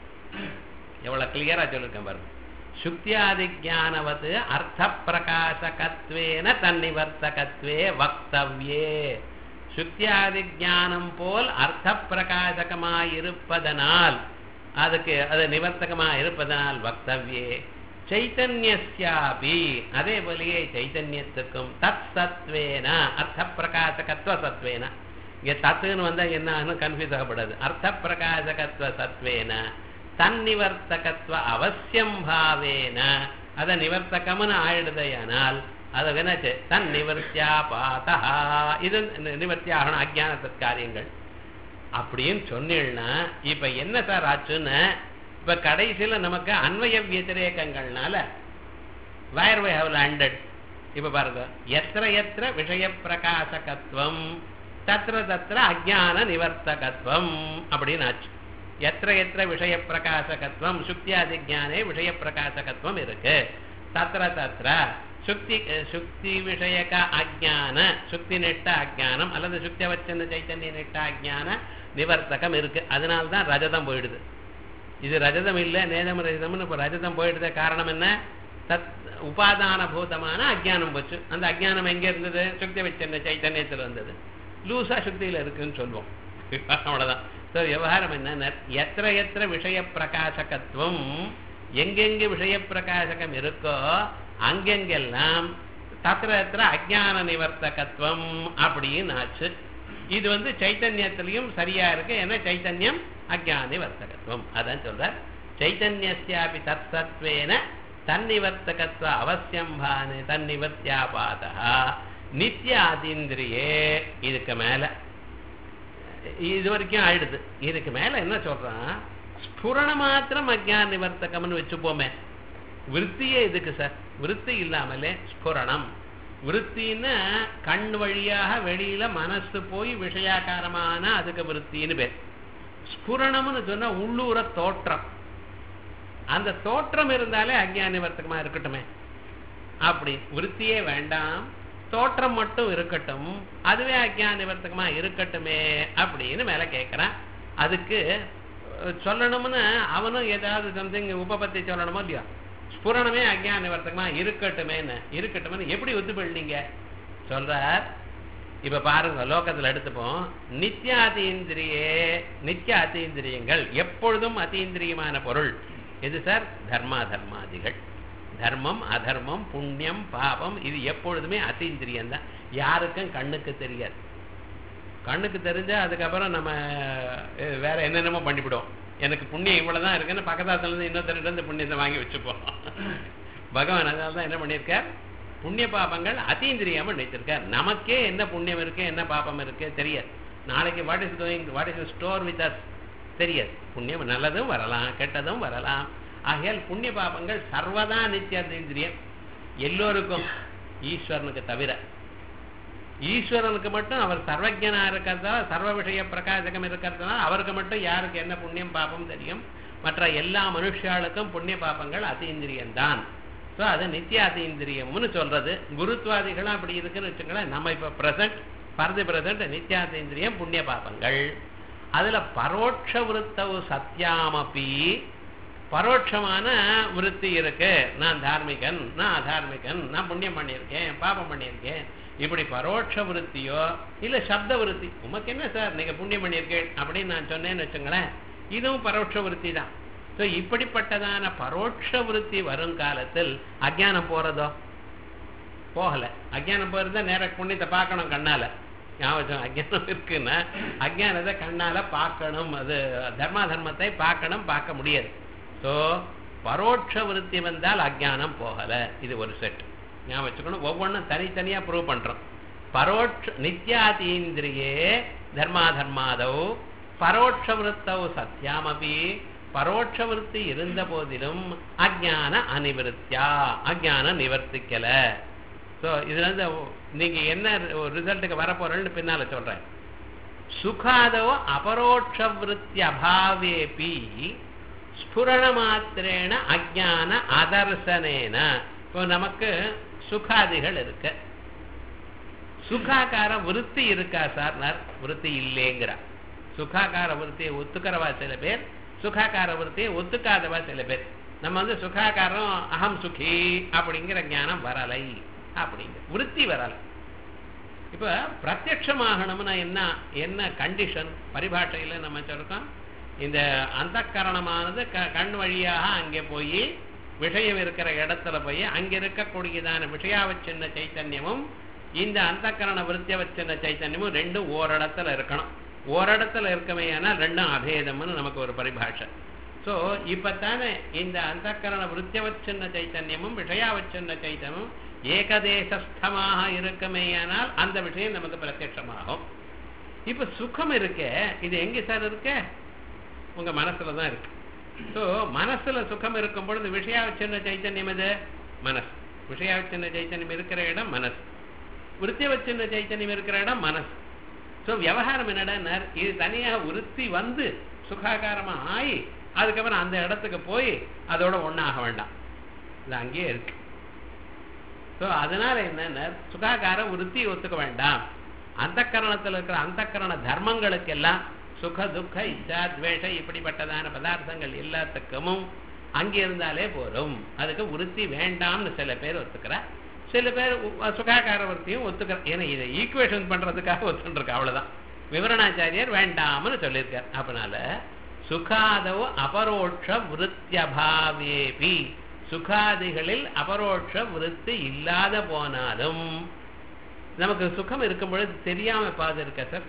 எவ்வளவு கிளியரா சொல்லிருக்கேன் பாருங்க சுக்தியாதி ஜானவது அர்த்த பிரகாசகத்வேன தன்னிவர்த்தகத்வே வக்தவ்யே சுக்தியாதி ஞானம் போல் அர்த்த பிரகாசகமாயிருப்பதனால் அதுக்கு அது நிவர்த்தகமா இருப்பதனால் வக்தவ்யே சைத்தன்யஸ்யாபி அதே போலயே சைத்தன்யத்துக்கும் தத் சத்வேன அர்த்த பிரகாசகத்துவ சத்வேன இங்க தத்துன்னு வந்தா என்ன கன்ஃபியூஸ் ஆகப்படாது அர்த்த பிரகாசகத்துவ சத்வேன தன்னிவர்த்தகத்துவ அவசியம் பாவேன அதை நிவர்த்தகம்னு ஆயிடுதையானால் அது என்னாச்சு தன் நிவர்த்தியா பாத்தா இது நிவர்த்தி ஆகணும் அஜான காரியங்கள் அப்படின்னு சொன்னீங்கன்னா இப்ப என்ன சார் ஆச்சுன்னு இப்ப கடைசியில நமக்கு அன்வய வியதிரேகங்கள்னால வயர் வை ஹவ் லேண்டட் இப்ப பாருங்க எத்திர எத்திர விஷய பிரகாசகத்துவம் தத்திர தத்திர அஜான நிவர்த்தகத்துவம் அப்படின்னு ஆச்சு எத்திர எத்திர விஷய பிரகாசகத்துவம் சுக்தியாதி ஜானே விஷய பிரகாசகத்துவம் இருக்கு தத்திர தத்திர சுக்தி சுக்தி விஷயக அஜான சுக்தி நெட்ட அஜானம் அல்லது சுக்தி அவச்சந்த சைத்தன்ய நெட்ட அஜான நிவர்த்தகம் இருக்கு அதனால்தான் ரஜதம் போயிடுது இது ரஜதம் இல்லை நேதம் ரஜதம்னு இப்போ ரஜதம் போயிடுத காரணம் என்ன தத் உபாதான பூதமான அஜானம் போச்சு அந்த அஜானம் எங்க இருந்தது சுக்தி வச்சிருந்த சைத்தன்யத்தில் இருந்தது லூசா சுக்தியில் இருக்குன்னு சொல்லுவோம் அவ்வளவுதான் ஸோ விவகாரம் என்ன எத்திர எத்திர விஷய பிரகாசகத்துவம் எங்கெங்கு விஷய பிரகாசகம் இருக்கோ அங்கெங்கெல்லாம் தத்திர எத்திர அஜான நிவர்த்தகத்துவம் அப்படின்னு ஆச்சு இது வந்து சைத்தன்யத்திலையும் சரியா இருக்கு ஏன்னா சைத்தன்யம் அஜான நிவர்த்தகத்துவம் அதான் சொல்றார் சைத்தன்யஸ்யாபி தத் சத்வேன தன்னிவர்த்தகத்துவ அவசியம் பானு தன்னிவர்த்தியாபாதா நித்தியாதீந்திரியே இதுக்கு மேல இது வரைக்கும் ஆயிடுது இதுக்கு மேல என்ன சொல்றான் ஸ்புரண மாத்திரம் அஜான நிவர்த்தகம்னு வச்சுப்போமே விற்த்தியே இதுக்கு சார் விற்பி இல்லாமலே ஸ்புரணம் விற்த்தின்னா கண் வழியாக வெளியில மனசு போய் விஷயாக்காரமான அதுக்கு விற்த்தின்னு பேர் ஸ்புரணம்னு சொன்னா உள்ளூர தோற்றம் அந்த தோற்றம் இருந்தாலே அஜ்ஞான நிவர்த்தகமா இருக்கட்டுமே அப்படி விருத்தியே வேண்டாம் தோற்றம் மட்டும் இருக்கட்டும் அதுவே அஜ்ஞான நிவர்த்தகமா இருக்கட்டுமே அப்படின்னு மேல கேட்கிறான் அதுக்கு அஹ், சொல்லணும்னு அவனும் ஏதாவது சம்திங் உபபத்தி சொல்லணுமோ இல்லையோ ஸ்புரணமே அஜ்ஞான நிவர்த்தகமா இருக்கட்டுமேன்னு இருக்கட்டுமேன்னு எப்படி ஒத்துப்பள்ளீங்க சொல்றார் இப்ப பாருங்க லோகத்துல எடுத்துப்போம் நித்திய அதீந்திரியே நித்திய அதீந்திரியங்கள் எப்பொழுதும் அதீந்திரியமான பொருள் எது சார் தர்மா தர்மாதிகள் தர்மம் அதர்மம் புண்ணியம் பாபம் இது எப்பொழுதுமே அதீந்திரியம் தான் யாருக்கும் கண்ணுக்கு தெரியாது கண்ணுக்கு தெரிஞ்சா அதுக்கப்புறம் நம்ம அஹ், வேற என்னென்னமோ பண்ணிவிடுவோம் எனக்கு புண்ணியம் இவ்வளவுதான் இருக்குன்னு பக்கத்தாத்துல இருந்து இன்னொருத்தர்கிட்ட இருந்து புண்ணியத்தை வாங்கி வச்சுப்போம் பகவான் அதனால தான் என்ன பண்ணியிருக்கார் புண்ணிய பாபங்கள் அதீந்திரியாம நினைச்சிருக்கார் நமக்கே என்ன புண்ணியம் இருக்கு என்ன பாபம் இருக்கு தெரியாது நாளைக்கு what is going what is store with us தெரியாது புண்ணியம் நல்லதும் வரலாம் கெட்டதும் வரலாம் ஆகையால் புண்ணிய பாபங்கள் சர்வதா நித்திய அதீந்திரியம் எல்லோருக்கும் ஈஸ்வரனுக்கு தவிர ஈஸ்வரனுக்கு மட்டும் அவர் சர்வஜனா இருக்கிறதால சர்வ விஷய பிரகாசகம் இருக்கிறதுனால அவருக்கு மட்டும் யாருக்கு என்ன புண்ணியம் பாபம் தெரியும் மற்ற எல்லா மனுஷாளுக்கும் புண்ணிய பாபங்கள் அதீந்திரியம் தான் ஸோ அது நித்திய அதீந்திரியம்னு சொல்றது குருத்வாதிகளும் அப்படி இருக்குன்னு வச்சுங்களேன் நம்ம இப்ப பிரசன்ட் பரதி பிரசன்ட் நித்தியாதீந்திரியம் புண்ணிய பாபங்கள் அதுல பரோட்ச விருத்தவு சத்தியாமப்பி பரோட்சமான விருத்தி இருக்கு நான் தார்மிகன் நான் அதார்மிகன் நான் புண்ணியம் பண்ணியிருக்கேன் பாபம் பண்ணியிருக்கேன் இப்படி பரோட்ச விருத்தியோ இல்ல சப்த விருத்தி உமக்கு என்ன சார் நீங்க புண்ணியம் பண்ணியிருக்கேன் அப்படின்னு நான் சொன்னேன்னு வச்சுங்களேன் இதுவும் பரோட்ச விருத்தி தான் ஸோ இப்படிப்பட்டதான பரோட்ச விருத்தி வரும் காலத்தில் அஜ்ஞானம் போறதோ போகல அஜ்ஞானம் போயிருந்தா நேர புண்ணியத்தை பார்க்கணும் கண்ணால ஞாபகம் அஜ்ஞானம் இருக்குன்னா அஜ்ஞானத்தை கண்ணால பார்க்கணும் அது தர்மா தர்மத்தை பார்க்கணும் பார்க்க முடியாது ஸோ பரோட்ச விருத்தி வந்தால் அஜ்ஞானம் போகல இது ஒரு செட் ஞாபகம் வச்சுக்கணும் ஒவ்வொன்றும் தனித்தனியா ப்ரூவ் பண்றோம் பரோட்ச நித்யாதீந்திரியே தர்மா தர்மாதவ் பரோட்ச விருத்தவ் சத்தியாமபி பரோட்ச விருத்தி இருந்த போதிலும் அஜ்ஞான அனிவிருத்தியா அஜ்ஞான நிவர்த்திக்கல ஸோ இதுல இருந்து நீங்க என்ன ரிசல்ட்டுக்கு வரப்போறேன்னு பின்னால சொல்றேன் சுகாதோ அபரோட்ச விருத்தி அபாவேபி ஸ்புரண மாத்திரேன அஜான அதர்சனேன இப்போ நமக்கு சுகாதிகள் இருக்கு சுகாகார விருத்தி இருக்கா சார் விருத்தி இல்லைங்கிறா சுகாகார விருத்தியை ஒத்துக்கிறவா சில பேர் சுகாகார விருத்தியை ஒத்துக்காதவா சில பேர் நம்ம வந்து சுகாகாரம் அகம் சுகி அப்படிங்கிற ஞானம் வரலை அப்படிங்கிற விருத்தி வரலை இப்ப பிரத்யட்சமாகணும்னா என்ன என்ன கண்டிஷன் பரிபாஷையில நம்ம சொல்றோம் இந்த அந்த கரணமானது கண் வழியாக அங்கே போய் விஷயம் இருக்கிற இடத்துல போய் அங்க இருக்கக்கூடியதான விஷயாவச்சின்ன சைத்தன்யமும் இந்த அந்த கரண விருத்தியவச்சின்ன சைத்தன்யமும் ரெண்டும் ஓரிடத்துல இருக்கணும் ஓரிடத்துல இருக்கவே ஆனால் ரெண்டும் அபேதம்னு நமக்கு ஒரு பரிபாஷை ஸோ இப்பத்தானே இந்த அந்த கரண விருத்தியவச்சின்ன சைத்தன்யமும் விஷயாவச்சின்ன சைத்தன்யமும் ஏகதேசஸ்தமாக இருக்குமேயானால் அந்த விஷயம் நமக்கு பிரத்யட்சமாகும் இப்ப சுகம் இருக்க இது எங்க சார் இருக்க உங்க மனசுல தான் இருக்கு ஸோ மனசுல சுகம் இருக்கும் பொழுது விஷயாவச்சின்ன சைத்தன்யம் எது மனசு விஷயாவச்சின்ன சைத்தன்யம் இருக்கிற இடம் மனசு விருத்தியவச்சின்ன சைத்தன்யம் இருக்கிற இடம் மனசு ஸோ விவகாரம் என்னடா இது தனியாக உறுத்தி வந்து சுகாகாரமா ஆகி அதுக்கப்புறம் அந்த இடத்துக்கு போய் அதோட ஒன்றாக வேண்டாம் இது அங்கேயே இருக்கு ஸோ அதனால என்னன்னா சுகாகார விருத்தி ஒத்துக்க வேண்டாம் அந்த கரணத்தில் இருக்கிற அந்த கரண தர்மங்களுக்கெல்லாம் சுக துக்க இச்சா துவேஷ இப்படிப்பட்டதான பதார்த்தங்கள் எல்லாத்துக்கும் அங்கே இருந்தாலே போதும் அதுக்கு விருத்தி வேண்டாம்னு சில பேர் ஒத்துக்கிறா சில பேர் சுகாகார விருத்தியும் ஒத்துக்கிற ஏன்னா இதை ஈக்குவேஷன் பண்றதுக்காக ஒத்துருக்கா அவ்வளவுதான் விவரணாச்சாரியர் வேண்டாம்னு சொல்லியிருக்கார் அதனால சுகாதவ அபரோட்ச விருத்தியபாவேபி சுகாதிகளில் அபரோட்ச விருத்தி இல்லாத போனாலும் நமக்கு சுகம் இருக்கும் பொழுது தெரியாம பாது இருக்க சார்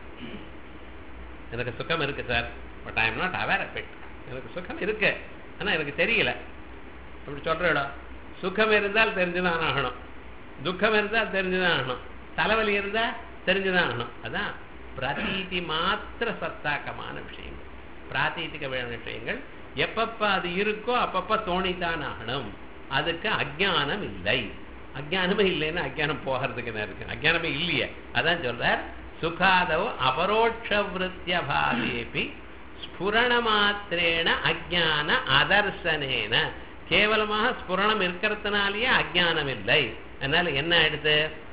எனக்கு சுகம் இருக்கு sir but I am not aware of it எனக்கு சுகம் இருக்கு ஆனா எனக்கு தெரியல அப்படி சொல்றேடா சுகம் இருந்தால் தெரிஞ்சுதான் ஆகணும் துக்கம் இருந்தால் தெரிஞ்சுதான் ஆகணும் தலைவலி இருந்தா தெரிஞ்சுதான் ஆகணும் அதான் பிரதீதி மாத்திர சத்தாக்கமான விஷயங்கள் பிராத்தீதிக விஷயங்கள் எப்பப்ப அது இருக்கோ அப்பப்ப தோணித்தான் ஆகணும் அதுக்கு அஜானம் இல்லை அஜானமே இல்லைன்னா அஜானம் போகிறதுக்கு என்ன இருக்கு அஜானமே இல்லையே அதான் சொல்றார் சுகாதவ அபரோட்ச விருத்தியபாவேபி ஸ்புரண மாத்திரேன அஜான அதர்சனேன கேவலமாக ஸ்புரணம் இருக்கிறதுனாலேயே அஜானம் இல்லை அதனால என்ன ஆயிடுது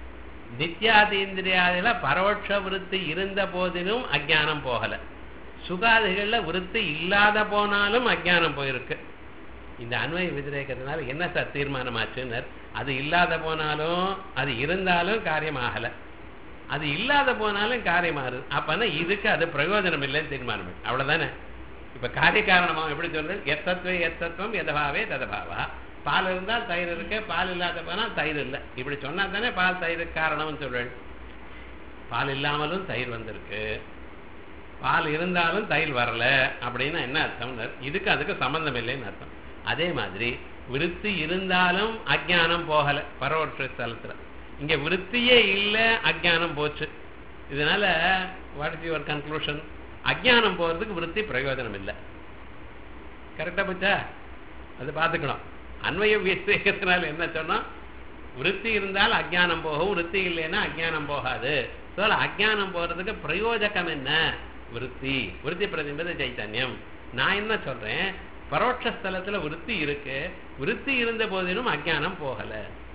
நித்யாதீந்திரியாதில பரோட்ச விருத்தி இருந்த போதிலும் அஜானம் போகல சுகாதிகள்ல விருத்தி இல்லாத போனாலும் அஜானம் போயிருக்கு இந்த அன்வய விதிரேக்கிறதுனால என்ன சார் தீர்மானமாச்சுன்னர் அது இல்லாத போனாலும் அது இருந்தாலும் காரியமாகல அது இல்லாத போனாலும் காரியமாகுது அப்பனா இதுக்கு அது பிரயோஜனம் இல்லைன்னு தீர்மானம் அவ்வளவுதானே இப்ப காரிய காரணமாக எப்படி சொல்றேன் எத்தத்துவ எத்தத்துவம் எதபாவே ததபாவா பால் இருந்தால் தயிர் இருக்கு பால் இல்லாத போனால் தயிர் இல்லை இப்படி சொன்னா தானே பால் தயிருக்கு காரணம்னு சொல்றேன் பால் இல்லாமலும் தயிர் வந்திருக்கு பால் இருந்தாலும் தயிர் வரல அப்படின்னா என்ன அர்த்தம் இதுக்கு அதுக்கு சம்பந்தம் இல்லைன்னு அர்த்தம் அதே மாதிரி விருத்தி இருந்தாலும் அஜானம் போகல பரவற்ற ஸ்தலத்துல இங்க விருத்தியே இல்லை அஜானம் போச்சு இதனால வாட் இஸ் யுவர் கன்க்ளூஷன் அஜானம் போறதுக்கு விருத்தி பிரயோஜனம் இல்லை கரெக்டா போச்சா அது பார்த்துக்கணும் அன்வய விசேகத்தினால என்ன சொன்னா விருத்தி இருந்தால் அஜானம் போகும் விருத்தி இல்லைன்னா அஜானம் போகாது ஸோ அஜானம் போறதுக்கு பிரயோஜகம் என்ன விருத்தி விருத்தி பிரதிபத சைத்தன்யம் நான் என்ன சொல்றேன் பரோட்ச ஸ்தலத்துல விருத்தி இருக்கு விருத்தி இருந்த போதிலும் அஜானம் போகல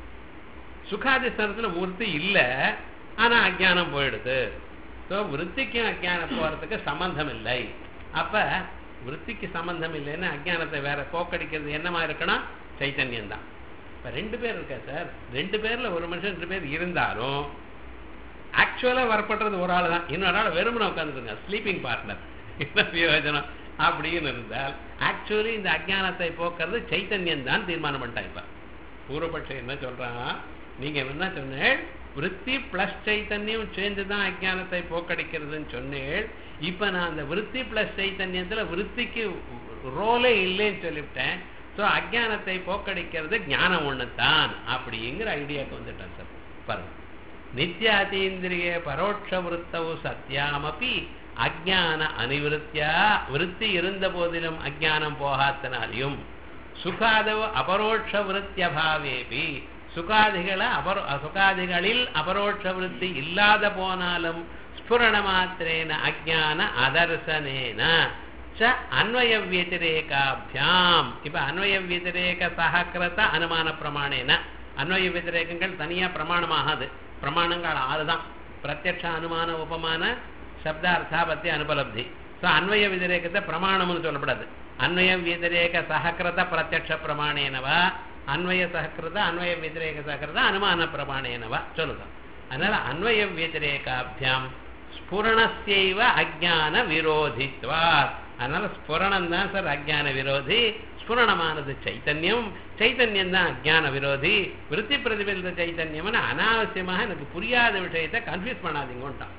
சுகாதி ஸ்தலத்துல விருத்தி இல்லை ஆனா அஜானம் போயிடுது ஸோ விருத்திக்கும் அஜானம் போறதுக்கு சம்பந்தம் இல்லை அப்ப விருத்திக்கு சம்பந்தம் இல்லைன்னா அஜானத்தை வேற போக்கடிக்கிறது என்னமா இருக்கணும் சைத்தன்யம் தான் இப்ப ரெண்டு பேர் இருக்கா சார் ரெண்டு பேர்ல ஒரு மனுஷன் ரெண்டு பேர் இருந்தாலும் ஆக்சுவலா வரப்படுறது ஒரு ஆள் தான் இன்னொரு ஆள் வெறுமனை உட்காந்துருங்க ஸ்லீப்பிங் பார்ட்னர் என்ன பிரயோஜனம் அப்படின்னு இருந்தால் ஆக்சுவலி இந்த அஜானத்தை போக்குறது சைத்தன்யம் தான் தீர்மானம் பண்ணிட்டான் இப்ப பூர்வபட்சம் என்ன சொல்றான் நீங்க என்ன சொன்னேன் விருத்தி பிளஸ் சைத்தன்யம் சேர்ந்து தான் அஜானத்தை போக்கடிக்கிறதுன்னு சொன்னேன் இப்ப நான் அந்த விருத்தி பிளஸ் சைத்தன்யத்துல விருத்திக்கு ரோலே இல்லைன்னு சொல்லிவிட்டேன் ஸோ அஜானத்தை போக்கடிக்கிறது ஞானம் ஒன்று தான் அப்படிங்கிற ஐடியாவுக்கு வந்துட்டேன் சார் பாருங்க நித்யாதீந்திரிய பரோட்ச விருத்தவு சத்தியாமப்பி அஜான அனிவிருத்தியா விருத்தி இருந்த போதிலும் அஜானம் போகாதனாலையும் சுகாதவ அபரோட்ச விருத்தியபாவேபி சுகாதிகள அபரோ சுகாதிகளில் அபரோட்ச விருத்தி இல்லாத போனாலும் ஸ்புரண மாத்திரேன அஜான அதர்சனேன ச அன்வய வியதிரேகாபியாம் இப்ப அன்வய வியதிரேக சகக்கிரத அனுமான பிரமாணேன அன்வய வியதிரேகங்கள் தனியா பிரமாணமாகாது பிரமாணங்கள் ஆறு தான் பிரத்யக்ஷ அனுமான உபமான சப்தார்த்தாபத்தி அனுபலப்தி ஸோ அன்வய விதிரேகத்தை பிரமாணம்னு சொல்லப்படாது அன்வய விதிரேக சகக்கிரத பிரத்யக்ஷ பிரமாணேனவா அன்வய சகக்கிருத அன்வய விதிரேக சகக்கிருத அனுமான பிரமாணேனவா சொல்லுங்க அதனால அன்வய விதிரேகாபியாம் ஸ்புரணஸ்யைவ அஜான விரோதித்வா அதனால ஸ்புரணம் தான் சார் அஜான விரோதி ஸ்புரணமானது சைத்தன்யம் சைத்தன்யம் தான் அஜான விரோதி விருத்தி பிரதிபலித்த சைத்தன்யம்னு அனாவசியமாக எனக்கு புரியாத விஷயத்தை கன்ஃபியூஸ் பண்ணாதீங்கன்ட்டான்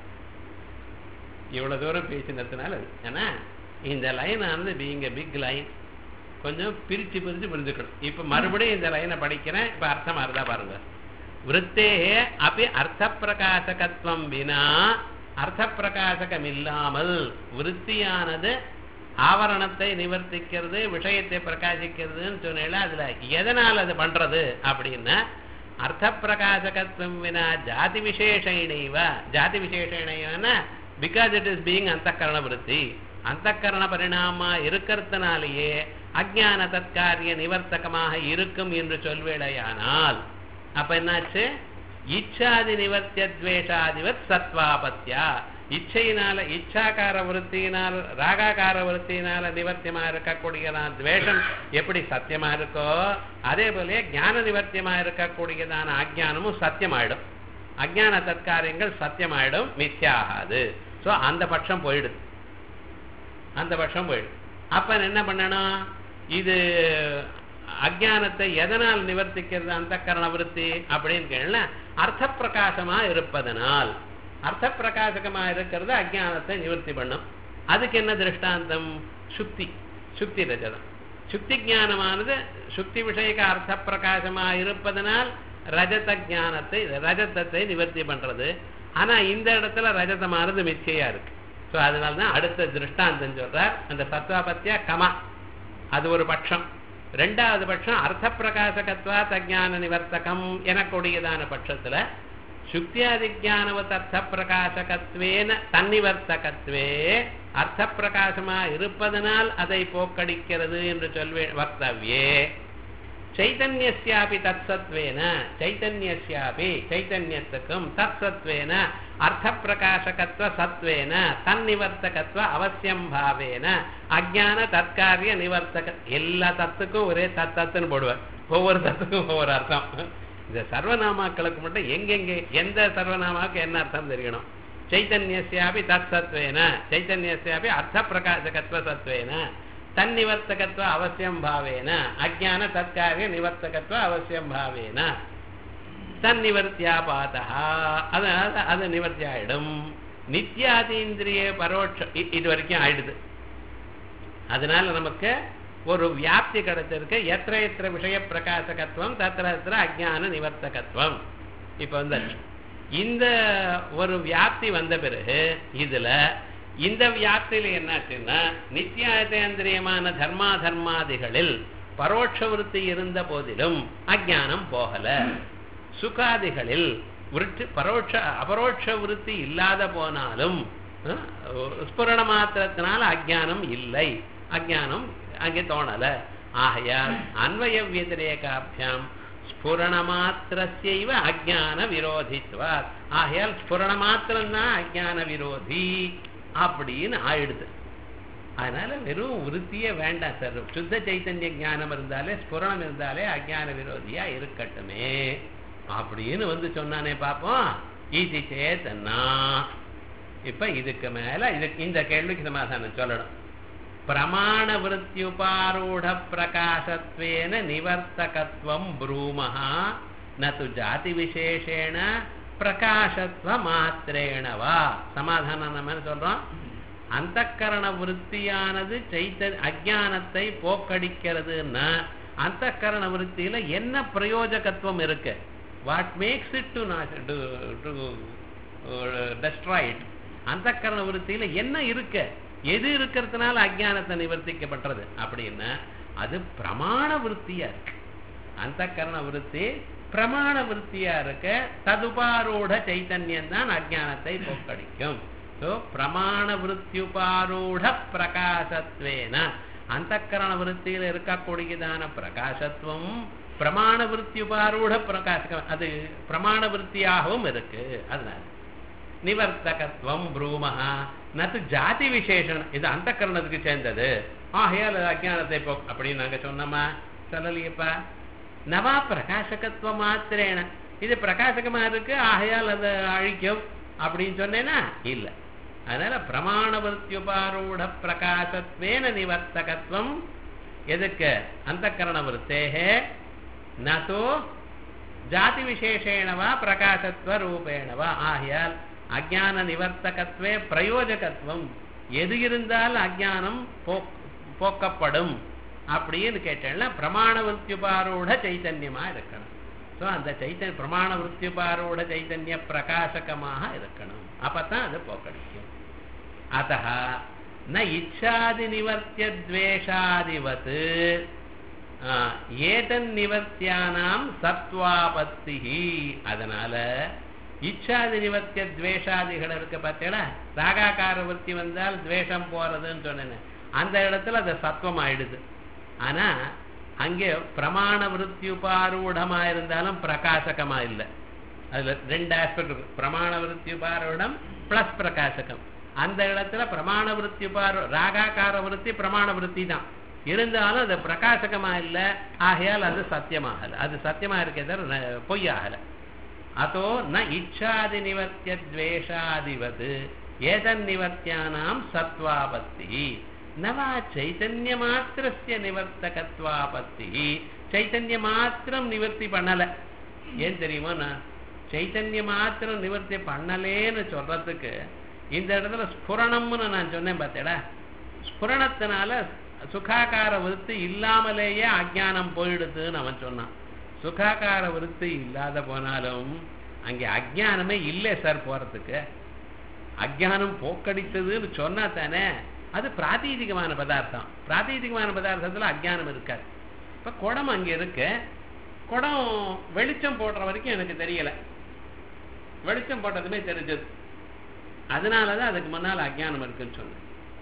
இவ்வளவு தூரம் பேசினதுனால ஏன்னா இந்த லைன் ஆனது பீங்க பிக் லைன் கொஞ்சம் பிரிச்சு பிரிச்சு புரிஞ்சுக்கணும் இப்ப மறுபடியும் இந்த லைனை படிக்கிறேன் இப்ப அர்த்தம் இருந்தா பாருங்க விருத்தே அப்படி அர்த்த பிரகாசகத்துவம் வினா அர்த்த பிரகாசகம் இல்லாமல் விருத்தியானது ஆவரணத்தை நிவர்த்திக்கிறது விஷயத்தை பிரகாசிக்கிறதுன்னு சொன்னேன் அதுல எதனால் அது பண்றது அப்படின்னா அர்த்த பிரகாசகத்துவம் வினா ஜாதி விசேஷனைவ ஜாதி விசேஷனைவனா பிகாஸ் இட் இஸ் பீங் அந்தக்கரண விருத்தி அந்தக்கரண பரிணாமா இருக்கிறதுனாலேயே அஜான தற்காரிய நிவர்த்தகமாக இருக்கும் என்று சொல்வேடையானால் அப்ப என்னாச்சு இச்சாதி நிவர்த்திய துவேஷாதிவத் சத்வாபத்யா இச்சையினால இச்சாக்கார விருத்தியினால் ராகாக்கார விருத்தியினால நிவர்த்தியமா இருக்கக்கூடியதான துவேஷம் எப்படி சத்தியமா இருக்கோ அதே போல ஞான நிவர்த்தியமா இருக்கக்கூடியதான அஜானமும் சத்தியமாயிடும் அஜான தற்காரியங்கள் சத்தியமாயிடும் மித்தியாகாது ஸோ அந்த பட்சம் போயிடுது அந்த பட்சம் போயிடும் அப்ப என்ன பண்ணணும் இது அஜானத்தை எதனால் நிவர்த்திக்கிறது அந்த கரண விருத்தி அப்படின்னு கேள்ல அர்த்த பிரகாசமா இருப்பதனால் அர்த்த பிரகாசகமா இருக்கிறது அஜானத்தை நிவர்த்தி பண்ணும் அதுக்கு என்ன திருஷ்டாந்தம் சுக்தி சுக்தி ரஜதம் சுக்தி ஞானமானது சுக்தி விஷயக்க அர்த்த பிரகாசமா இருப்பதனால் ரஜத ஞானத்தை ரஜதத்தை நிவர்த்தி பண்றது ஆனா இந்த இடத்துல ரஜதமானது மிச்சையா இருக்கு ஸோ அதனால தான் அடுத்த திருஷ்டாந்தம் சொல்றார் அந்த சத்வாபத்தியா கமா அது ஒரு பட்சம் ரெண்டாவது பட்சம் அர்த்த பிரகாசகத்வா தஜான நிவர்த்தகம் எனக்கூடியதான பட்சத்துல சுக்தியாதிஜானவத் அர்த்த பிரகாசகத்வேன தன்னிவர்த்தகத்வே அர்த்த பிரகாசமா இருப்பதனால் அதை போக்கடிக்கிறது என்று சொல்வே வக்தவ்யே சைத்தன்யஸ்யாபி தத்சத்வேன சைத்தன்யஸ்யாபி சைத்தன்யத்துக்கும் தத்சத்வேன அர்த்த பிரகாசகத்துவ சத்வேன தன்னிவர்த்தகத்துவ அவசியம் பாவேன அஜான தற்காரிய நிவர்த்தக எல்லா தத்துக்கும் ஒரே தத் தத்துன்னு போடுவார் ஒவ்வொரு தத்துக்கும் ஒவ்வொரு அர்த்தம் இந்த சர்வநாமாக்களுக்கு மட்டும் எங்கெங்கே எந்த சர்வநாமாவுக்கு என்ன அர்த்தம் தெரியணும் சைத்தன்யஸ்யாபி தத் சத்வேன சைத்தன்யஸ்யாபி அர்த்த பிரகாசகத்துவ சத்வேன தன்னிவர்த்தகத்துவ அவசியம் பாவேன அஜான தற்காரிய நிவர்த்தகத்துவ அவசியம் பாவேன தன்னிவர்த்தியாபாதா அதனால அது நிவர்த்தி ஆயிடும் நித்யாதீந்திரிய பரோட்ச இ- இது வரைக்கும் ஆயிடுது அதனால நமக்கு ஒரு வியாப்தி கிடைச்சிருக்கு எத்திர எத்திர விஷய பிரகாசகத்துவம் தத்திர எத்திர அஜான நிவர்த்தகத்துவம் இப்ப வந்தாச்சு இந்த ஒரு வியாப்தி வந்த பிறகு இதுல இந்த வியாப்தியில என்னாச்சுன்னா நித்தியாதேந்திரியமான தர்மா தர்மாதிகளில் பரோட்ச விருத்தி இருந்த போதிலும் அஜானம் போகல சுகாதிகளில் விருத்தி பரோட்ச அபரோட்ச விருத்தி இல்லாத போனாலும் அஹ், ஸ்புரண மாத்திரத்தினால அஜானம் இல்லை அஜானம் அங்கே தோணல ஆகையால் அன்வய வியதிரேகாபியாம் ஸ்புரண மாத்திரஸ்யைவ அஜான விரோதித்வா ஆகையால் ஸ்புரண மாத்திரம்தான் அஜான விரோதி அப்படின்னு ஆயிடுது அதனால வெறும் விருத்தியே வேண்டாம் சார் சுத்த சைத்தன்ய ஞானம் இருந்தாலே ஸ்புரணம் இருந்தாலே அஜான விரோதியா இருக்கட்டுமே அப்படின்னு வந்து சொன்னானே பார்ப்போம் இது சேத்தன்னா இப்ப இதுக்கு மேல இதுக்கு இந்த கேள்விக்கு சமாதானம் சொல்லணும் பிரமாண விருத்தியுபாரூಢ பிரகாசத்வேன நிவர்த்தகத்வம் ப்ரூமஹா நது ஜாதி விசேஷேண பிரகாசத்வ மாத்திரேண வா சமாதானம் நம்ம என்ன சொல்றோம் அந்தக்கரண விருத்தியானது சைத்த அஜானத்தை போக்கடிக்கிறதுன்னா அந்தக்கரண விருத்தியில என்ன பிரயோஜகத்துவம் இருக்கு what makes it to to destroyed அந்தக்கரண விருத்தியில என்ன இருக்கு எது இருக்கிறதுனால அஜானத்தை நிவர்த்திக்கப்பட்டது அப்படின்னா அது பிரமாண விருத்தியா இருக்கு அந்தக்கரண விருத்தி பிரமாண விருத்தியா இருக்க ததுபாரூட சைத்தன்யம் தான் அஜானத்தை போக்கடிக்கும் ஸோ பிரமாண விருத்தியுபாரூட பிரகாசத்வேன அந்தக்கரண விருத்தியில் இருக்கக்கூடியதான பிரகாசத்துவம் பிரமாண விருத்தியுபாரூட பிரகாசம் அது பிரமாண விருத்தியாகவும் இருக்கு அதனால நிவர்த்தகத்துவம் ப்ரூமஹா நத்து ஜாதி விசேஷம் இது அந்த கரணத்துக்கு சேர்ந்தது ஆகையால் அது அஜானத்தை போ அப்படின்னு நாங்க சொன்னோமா சொல்லலையப்பா நவா பிரகாசகத்துவம் மாத்திரேன இது பிரகாசகமா இருக்கு ஆகையால் அதை அழிக்கும் அப்படின்னு சொன்னேனா இல்ல அதனால பிரமாண விருத்தியுபாரூட பிரகாசத்வேன நிவர்த்தகத்துவம் எதுக்கு அந்த கரண விருத்தேகே நதோ ஜாதி விசேஷேண வா பிரகாசத்துவ ரூபேண வா ஆகையால் அஜான நிவர்த்தகத்வே பிரயோஜகத்துவம் எது இருந்தால் அஜானம் போக்கப்படும் அப்படின்னு கேட்டேன்னா பிரமாண விருத்தியுபாரூட சைத்தன்யமா இருக்கணும் ஸோ அந்த சைத்தன்ய பிரமாண விருத்தியுபாரூட சைத்தன்ய பிரகாசகமாக இருக்கணும் அப்பதான் அது போக்கடிக்கும் அத்த ந இச்சாதி நிவர்த்திய துவேஷாதிவத் ஏதன் நிவர்த்தியானாம் சத்வாபத்தி அதனால இச்சாதி நிவர்த்திய துவேஷாதிகள் இருக்கு பார்த்தீங்களா ராகாக்கார விற்பி வந்தால் துவேஷம் போறதுன்னு சொன்னேன் அந்த இடத்துல அது சத்வம் ஆயிடுது ஆனா அங்கே பிரமாண விருத்தி உபாரூடமா இருந்தாலும் பிரகாசகமா இல்லை அதுல ரெண்டு ஆஸ்பெக்ட் இருக்கு பிரமாண விருத்தி உபாரூடம் பிளஸ் பிரகாசகம் அந்த இடத்துல பிரமாண விருத்தி உபார ராகாக்கார விருத்தி பிரமாண விருத்தி தான் இருந்தாலும் அது பிரகாசகமா இல்லை ஆகையால் அது சத்தியமாகல அது சத்தியமா இருக்கே தவிர பொய் ஆகல அதோ ந இச்சாதி நிவர்த்திய துவேஷாதிவது ஏதன் நிவர்த்தியானாம் சத்வாபத்தி நவா சைத்தன்ய மாத்திரஸ்ய நிவர்த்தகத்வாபத்தி சைத்தன்ய மாத்திரம் நிவர்த்தி பண்ணல ஏன் தெரியுமா நான் சைத்தன்ய மாத்திரம் நிவர்த்தி பண்ணலேன்னு சொல்றதுக்கு இந்த இடத்துல ஸ்புரணம்னு நான் சொன்னேன் பார்த்தேடா ஸ்புரணத்தினால சுகாகார விருத்தி இல்லாமலேயே அஜானம் போயிடுதுன்னு அவன் சொன்னான் சுகாகார விருத்தி இல்லாத போனாலும் அங்கே அஜானமே இல்லை சார் போறதுக்கு அஜானம் போக்கடித்ததுன்னு சொன்னா தானே அது பிராதீதிகமான பதார்த்தம் பிராதீதிகமான பதார்த்தத்துல அஜானம் இருக்காது இப்ப குடம் அங்க இருக்கு குடம் வெளிச்சம் போடுற வரைக்கும் எனக்கு தெரியல வெளிச்சம் போட்டதுமே தெரிஞ்சது அதனாலதான் அதுக்கு முன்னால் அஜ்ஞானம் இருக்குன்னு சொன்னேன்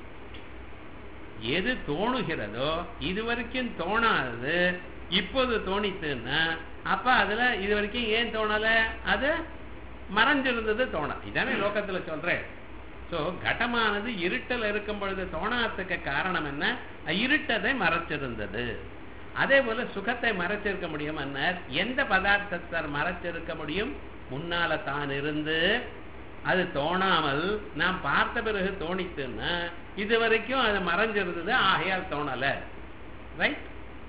எது தோணுகிறதோ இது வரைக்கும் தோணாதது இப்போது தோணித்துன்னா அப்ப அதுல இது வரைக்கும் ஏன் தோணல அது மறைஞ்சிருந்தது தோண இதானே லோகத்துல சொல்றேன் சோ கடமானது இருட்டல் இருக்கும் பொழுது தோணாததுக்கு காரணம் என்ன இருட்டதை மறைச்சிருந்தது அதே போல சுகத்தை மறைச்சிருக்க முடியும் எந்த பதார்த்தத்தை மறைச்சிருக்க முடியும் முன்னால தான் இருந்து அது தோணாமல் நாம் பார்த்த பிறகு தோணித்துன்னா இது வரைக்கும் அது மறைஞ்சிருந்தது ஆகையால் தோணல ரைட்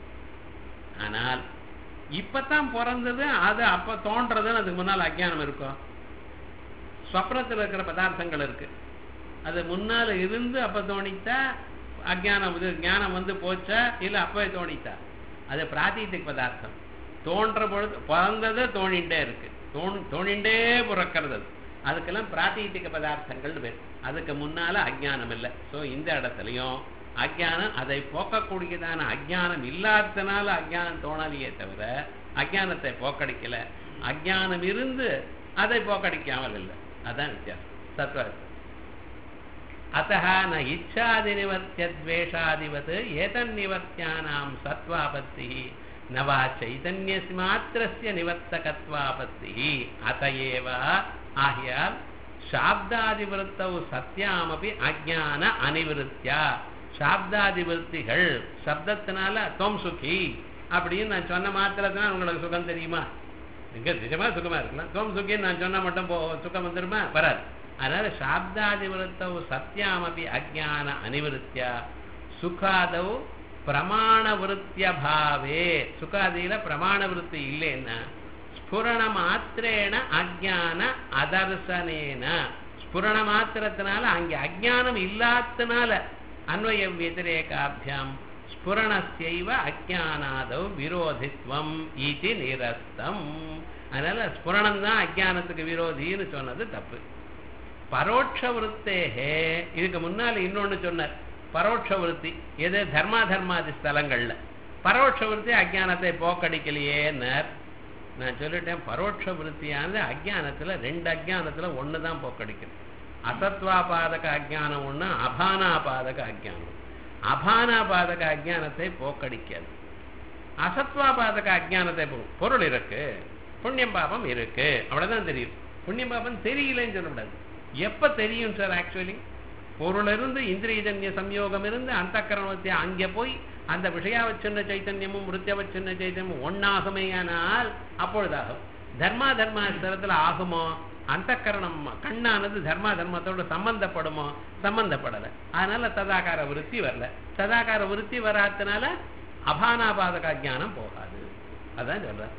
ஆனால் இப்பதான் பிறந்தது அது அப்ப தோன்றதுன்னு அதுக்கு முன்னால் அஜ்ஞானம் இருக்கும் ஸ்வப்னத்தில் இருக்கிற பதார்த்தங்கள் இருக்கு அது முன்னால இருந்து அப்ப தோணித்தா அஜ்ஞானம் இது ஞானம் வந்து போச்சா இல்ல அப்பவே தோணித்தா அது பிராத்தீத்திக் பதார்த்தம் தோன்ற பொழுது பிறந்தது தோணிண்டே இருக்கு தோண் தோணிண்டே பிறக்கிறது அது. அதுக்கெல்லாம் பிராத்தீத்திக பதார்த்தங்கள் பேர் அதுக்கு முன்னால அஜ்ஞானம் இல்லை ஸோ இந்த இடத்துலையும் அஜ்ஞானம் அதை போக்கக்கூடியதான அஜ்ஞானம் இல்லாததுனால அஜ்ஞானம் தோணலையே தவிர அஜ்ஞானத்தை போக்கடிக்கல அஜ்ஞானம் இருந்து அதை போக்கடிக்காமல் இல்லை அதான் வித்தியாசம் தத்துவம் अतः न इच्छादिनिवर्त्यद्वेषादिवत् एतन्निवर्त्यानां सत्त्वापत्तिः न वा चैतन्यमात्रस्य निवर्तकत्वापत्तिः अत एव आह्याल् शाब्दादिवृत्तौ सत्यामपि अज्ञान अनिवृत्त्या சாப்தாதிவருத்திகள் சப்தத்தினால தொம் சுகி அப்படின்னு நான் சொன்ன மாத்திரத்தினால உங்களுக்கு சுகம் தெரியுமா நீங்க நிஜமா சுகமா இருக்கலாம் தொம் சுகின்னு நான் சொன்னா மட்டும் போ சுகம் வந்துருமா வராது அதனால சாப்தாதிவிருத்தவு சத்தியாமபி அஜான அனிவிருத்தியா சுகாதவு பிரமாண விருத்தியபாவே சுகாதியில பிரமாண விருத்தி இல்லைன்னா ஸ்புரண மாத்திரேன அஜான அதர்சனேன ஸ்புரண மாத்திரத்தினால அங்கே அஜானம் இல்லாதனால அன்வய வத்திரேகாபியாம் ஸ்புரணஸ்யைவ அஜானாதவ் விரோதித்வம் இது நிரஸ்தம் அதனால ஸ்புரணம் தான் அஜானத்துக்கு விரோதின்னு சொன்னது தப்பு பரோட்ச விருத்தேகே இதுக்கு முன்னால இன்னொன்னு சொன்னார் பரோட்ச விருத்தி எது தர்மா தர்மாதி ஸ்தலங்கள்ல பரோட்ச விருத்தி அஜானத்தை போக்கடிக்கலையேன்னார் நான் சொல்லிட்டேன் பரோட்ச விருத்தியானது அஜானத்துல ரெண்டு அஜானத்துல ஒன்று தான் போக்கடிக்குது அசத்வாபாதக அஜானம் ஒன்று அபானாபாதக அஜானம் அபானாபாதக அஜானத்தை போக்கடிக்காது அசத்வாபாதக அஜானத்தை போ பொருள் இருக்கு புண்ணியம் பாபம் இருக்கு அவ்வளவுதான் தெரியும் புண்ணியம் பாபம் தெரியலன்னு சொல்லக்கூடாது எப்ப தெரியும் சார் ஆக்சுவலி பொருள் இருந்து இந்திரியஜன்ய சம்யோகம் இருந்து அந்த கரணத்தை அங்கே போய் அந்த விஷயாவச்சின்ன சைத்தன்யமும் மிருத்தியவச்சின்ன சைத்தன்யமும் ஒன்னாகுமேயானால் அப்பொழுதாகும் தர்மா தர்மாஸ்தரத்துல ஆகுமோ அந்த கரணம் கண்ணானது தர்மா தர்மத்தோட சம்பந்தப்படுமோ சம்பந்தப்படலை அதனால ததாகார விருத்தி வரல ததாகார விருத்தி வராதனால அபானாபாதக ஜானம் போகாது அதான் சொல்றேன்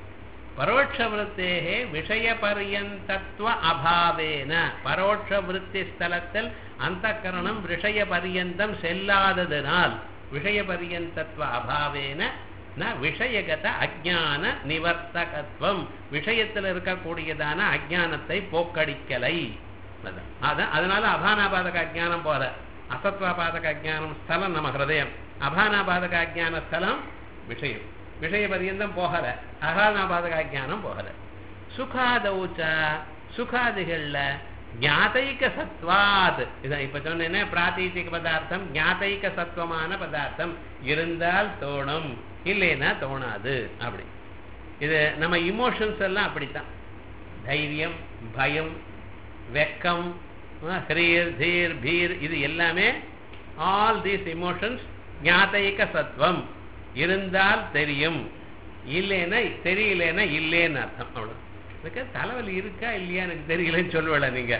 பரோட்ச விருத்தேகே விஷய பரியந்தத்துவ அபாவேன பரோட்ச விருத்தி ஸ்தலத்தில் அந்த கரணம் விஷய பரியந்தம் செல்லாததனால் விஷய பரியந்தத்துவ அபாவேன ந விஷயகத அஜான நிவர்த்தகத்துவம் விஷயத்தில் இருக்கக்கூடியதான அஜானத்தை போக்கடிக்கலை அதான். அதான் அதனால அபானாபாதக அஜானம் போல அசத்வாபாதக அஜானம் ஸ்தலம் நம்ம ஹிருதயம் அபானாபாதக அஜான ஸ்தலம் விஷயம் விஷய பரியந்தம் போகல அகானாபாதக அஜானம் போகல சுகாதௌச்ச சுகாதிகள்ல ஞாதைக சத்வாத் இதான் இப்ப சொன்னேன்னா பிராத்தீதிக பதார்த்தம் ஞாதைக சத்துவமான பதார்த்தம் இருந்தால் தோணும் இல்லைன்னா தோணாது அப்படி இது நம்ம இமோஷன்ஸ் எல்லாம் அப்படித்தான் தைரியம் பயம் வெக்கம் ஹ்ரீர் தீர் பீர் இது எல்லாமே ஆல் தீஸ் இமோஷன்ஸ் ஞாதைக சத்துவம் இருந்தால் தெரியும் இல்லைன்னா தெரியலன்னா இல்லைன்னு அர்த்தம் அவ்வளோ எனக்கு தலைவலி இருக்கா இல்லையா எனக்கு தெரியலன்னு சொல்லுவேல நீங்க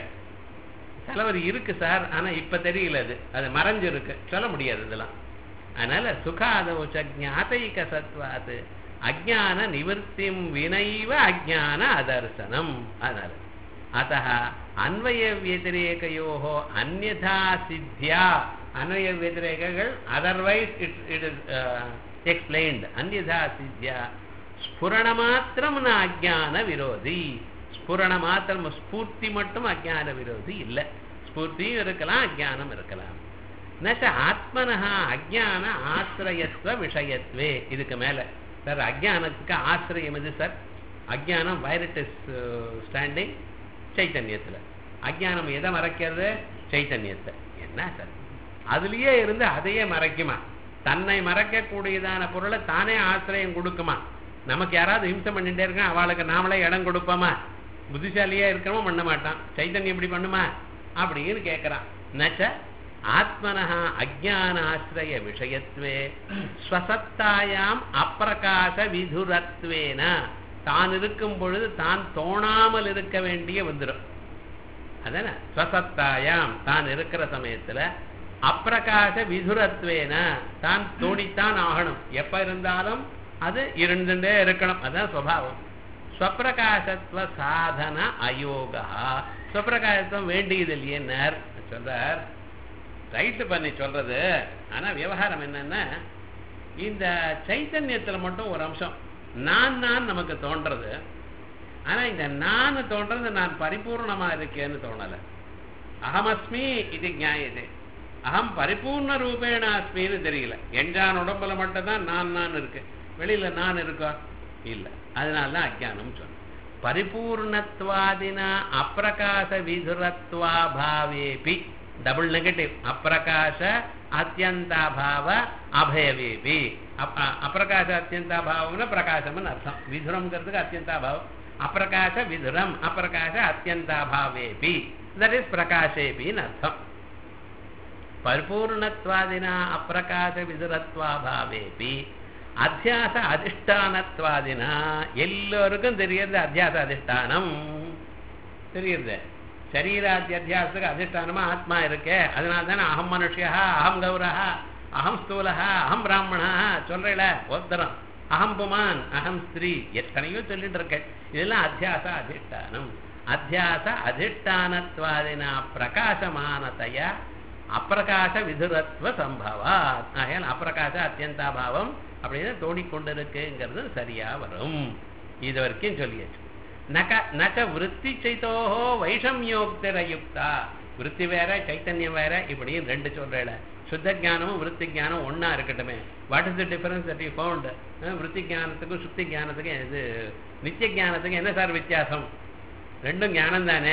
தலைவலி இருக்கு சார் ஆனா இப்ப தெரியல அது அது மறைஞ்சு இருக்கு சொல்ல முடியாது இதெல்லாம் அதனால சுகாதோச்ச ஞாதைக சத்வாத் அஜான நிவர்த்திம் வினைவ அஜான அதர்சனம் அதனால அத்த அன்வய வத்திரேகையோ அந்நதா சித்தியா அன்வய வத்திரேகங்கள் otherwise it it is explained அந்நதா சித்தியா ஸ்புரண மாத்திரம் ந அஜான விரோதி ஸ்புரண மாத்திரம் ஸ்பூர்த்தி மட்டும் அஜான விரோதி இல்லை ஸ்பூர்த்தியும் இருக்கலாம் அஜானம் இருக்கலாம் நச்ச ஆத்மனஹா அஜான ஆசிரியத்துவ விஷயத்வே இதுக்கு மேல சார் அஜானத்துக்கு ஆசிரியம் எது சார் அஜானம் வைரட் இஸ் ஸ்டாண்டிங் சைத்தன்யத்துல அஜ்ஞானம் எதை மறைக்கிறது சைத்தன்யத்தை என்ன சார் அதுலயே இருந்து அதையே மறைக்குமா தன்னை மறைக்கக்கூடியதான பொருளை தானே ஆசிரியம் கொடுக்குமா நமக்கு யாராவது ஹிம்சை பண்ணிட்டே இருக்கா அவளுக்கு நாமளே இடம் கொடுப்போமா புத்திசாலியா இருக்கிறவன் பண்ண மாட்டான் சைத்தன்யம் இப்படி பண்ணுமா அப்படின்னு கேட்கிறான் நச்ச ஆத்மனः அஜானாசிரய விஷயத்வே ஸ்வசத்தாயாம் அப்பிரகாச விதுரத்வேன தான் இருக்கும் பொழுது தான் தோணாமல் இருக்க வேண்டிய வந்துடும் அதானே ஸ்வசத்தாயாம் தான் இருக்கிற சமயத்துல அப்பிரகாச விதுரத்வேன தான் தோணித்தான் ஆகணும் எப்ப இருந்தாலும் அது இருந்துட்டே இருக்கணும் அதான் சுவாவம் ஸ்வப்பிரகாசத்துவ சாதன அயோகா ஸ்வப்பிரகாசத்துவம் வேண்டியது இல்லையேன்னார் சொல்றார் ரைட்டு பண்ணி சொல்றது ஆனா விவகாரம் என்னன்னா இந்த சைத்தன்யத்துல மட்டும் ஒரு அம்சம் நான் நான் நமக்கு தோன்றது ஆனா இந்த நான் தோன்றது நான் பரிபூர்ணமா இருக்கேன்னு தோணல அகமஸ்மி இது நியாயது அகம் பரிபூர்ண ரூபேண அஸ்மின்னு தெரியல எஞ்சான் உடம்புல மட்டும்தான் நான் நான் இருக்கு வெளியில நான் இருக்கா இல்ல அதனால தான் அஜானம் சொன்னேன் பரிபூர்ணத்வாதினா அப்பிரகாச விதுரத்வா பாவேபி டபுள் நெகட்டிவ் அப்பிரகாச அத்தியந்தாபாவ அபயவேபி அப்பிரகாச அத்தியந்தாபாவம்னா பிரகாசம்னு அர்த்தம் விதுரம்ங்கிறதுக்கு அத்தியந்தாபாவம் அப்பிரகாச விதுரம் அப்பிரகாச அத்தியந்தாபாவேபி தட் இஸ் பிரகாசேபின்னு அர்த்தம் பரிபூர்ணத்வாதினா அப்பிரகாச விதுரத்வாபாவேபி அத்தியாச அதிஷ்டானத்வாதினா எல்லோருக்கும் தெரியறது அத்தியாச அதிஷ்டானம் தெரியுது சரீராத்தி அத்தியாசத்துக்கு அதிஷ்டானமா ஆத்மா இருக்கே அதனால தானே அகம் மனுஷியா அகம் கௌரஹா அகம் ஸ்தூலஹா அகம் பிராமணா சொல்றேல ஒத்தரம் அகம் புமான் அகம் ஸ்திரீ எத்தனையோ சொல்லிட்டு இருக்கேன் இதெல்லாம் அத்தியாச அதிஷ்டானம் அத்தியாச அதிஷ்டானத்வாதினா பிரகாசமானதையா அப்பிரகாச விதுரத்வ சம்பவா ஆகையால் அப்பிரகாச அத்தியந்தாபாவம் அப்படின்னு தோணிக்கொண்டிருக்குங்கிறது சரியா வரும் இது வரைக்கும் சொல்லியாச்சு நக நக விற்பி சைத்தோஹோ வைஷம்யோக்திரயுக்தா விற்பி வேற சைத்தன்யம் வேற இப்படியும் ரெண்டு சொல்றேல சுத்த ஜானமும் விற்பி ஜானம் ஒன்னா இருக்கட்டுமே what is the difference that you found விற்பி ஜானத்துக்கும் சுத்தி ஜானத்துக்கும் இது நித்திய ஜானத்துக்கும் என்ன சார் வித்தியாசம் ரெண்டும் ஞானம் தானே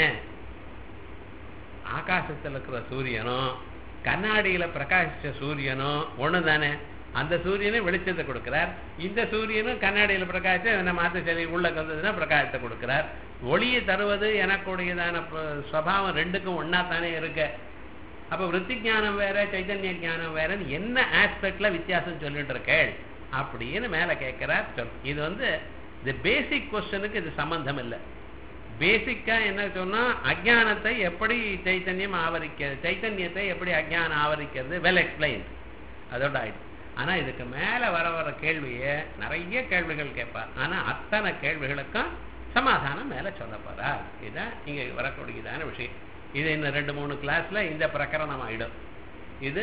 ஆகாசத்தில் இருக்கிற சூரியனும் கண்ணாடியில பிரகாசிச்ச சூரியனும் ஒண்ணு தானே அந்த சூரியனும் வெளிச்சத்தை கொடுக்கிறார் இந்த சூரியனும் கண்ணாடியில பிரகாசிச்சு நம்ம மாத்த சரி உள்ள வந்ததுன்னா பிரகாசத்தை கொடுக்கிறார் ஒளியை தருவது எனக்குடையதான சுவாவம் ரெண்டுக்கும் ஒன்னா தானே இருக்கு அப்ப விற்பி ஞானம் வேற சைத்தன்ய ஞானம் வேறன்னு என்ன ஆஸ்பெக்ட்ல வித்தியாசம் சொல்லிட்டு இருக்கேள் அப்படின்னு மேல கேட்கிறார் சொல் இது வந்து இந்த பேசிக் கொஸ்டனுக்கு இது சம்பந்தம் இல்லை பேசிக்கா என்ன சொன்னா அஜானத்தை எப்படி சைத்தன்யம் ஆவரிக்கிறது சைத்தன்யத்தை எப்படி அஜானம் ஆவரிக்கிறது வெல் எக்ஸ்பிளைன் அதோட ஆயிடுச்சு ஆனா இதுக்கு மேல வர வர கேள்வியை நிறைய கேள்விகள் கேட்பார் ஆனா அத்தனை கேள்விகளுக்கும் சமாதானம் மேல சொல்ல போறார் இதுதான் இங்க வரக்கூடியதான விஷயம் இது இன்னும் ரெண்டு மூணு கிளாஸ்ல இந்த பிரகரணம் ஆயிடும் இது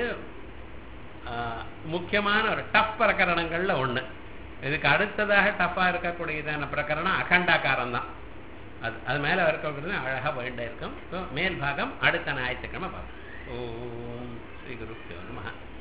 முக்கியமான ஒரு டஃப் பிரகரணங்கள்ல ஒண்ணு இதுக்கு அடுத்ததாக டஃப்பா இருக்கக்கூடியதான பிரகரணம் அகண்டாக்காரம் தான் அது அது மேல இருக்கிறது அழகா வேண்ட இருக்கும் மேல் பாகம் அடுத்த ஞாயிற்றுக்கிழமை பார்ப்போம் ஓம் ஸ்ரீ குரு நம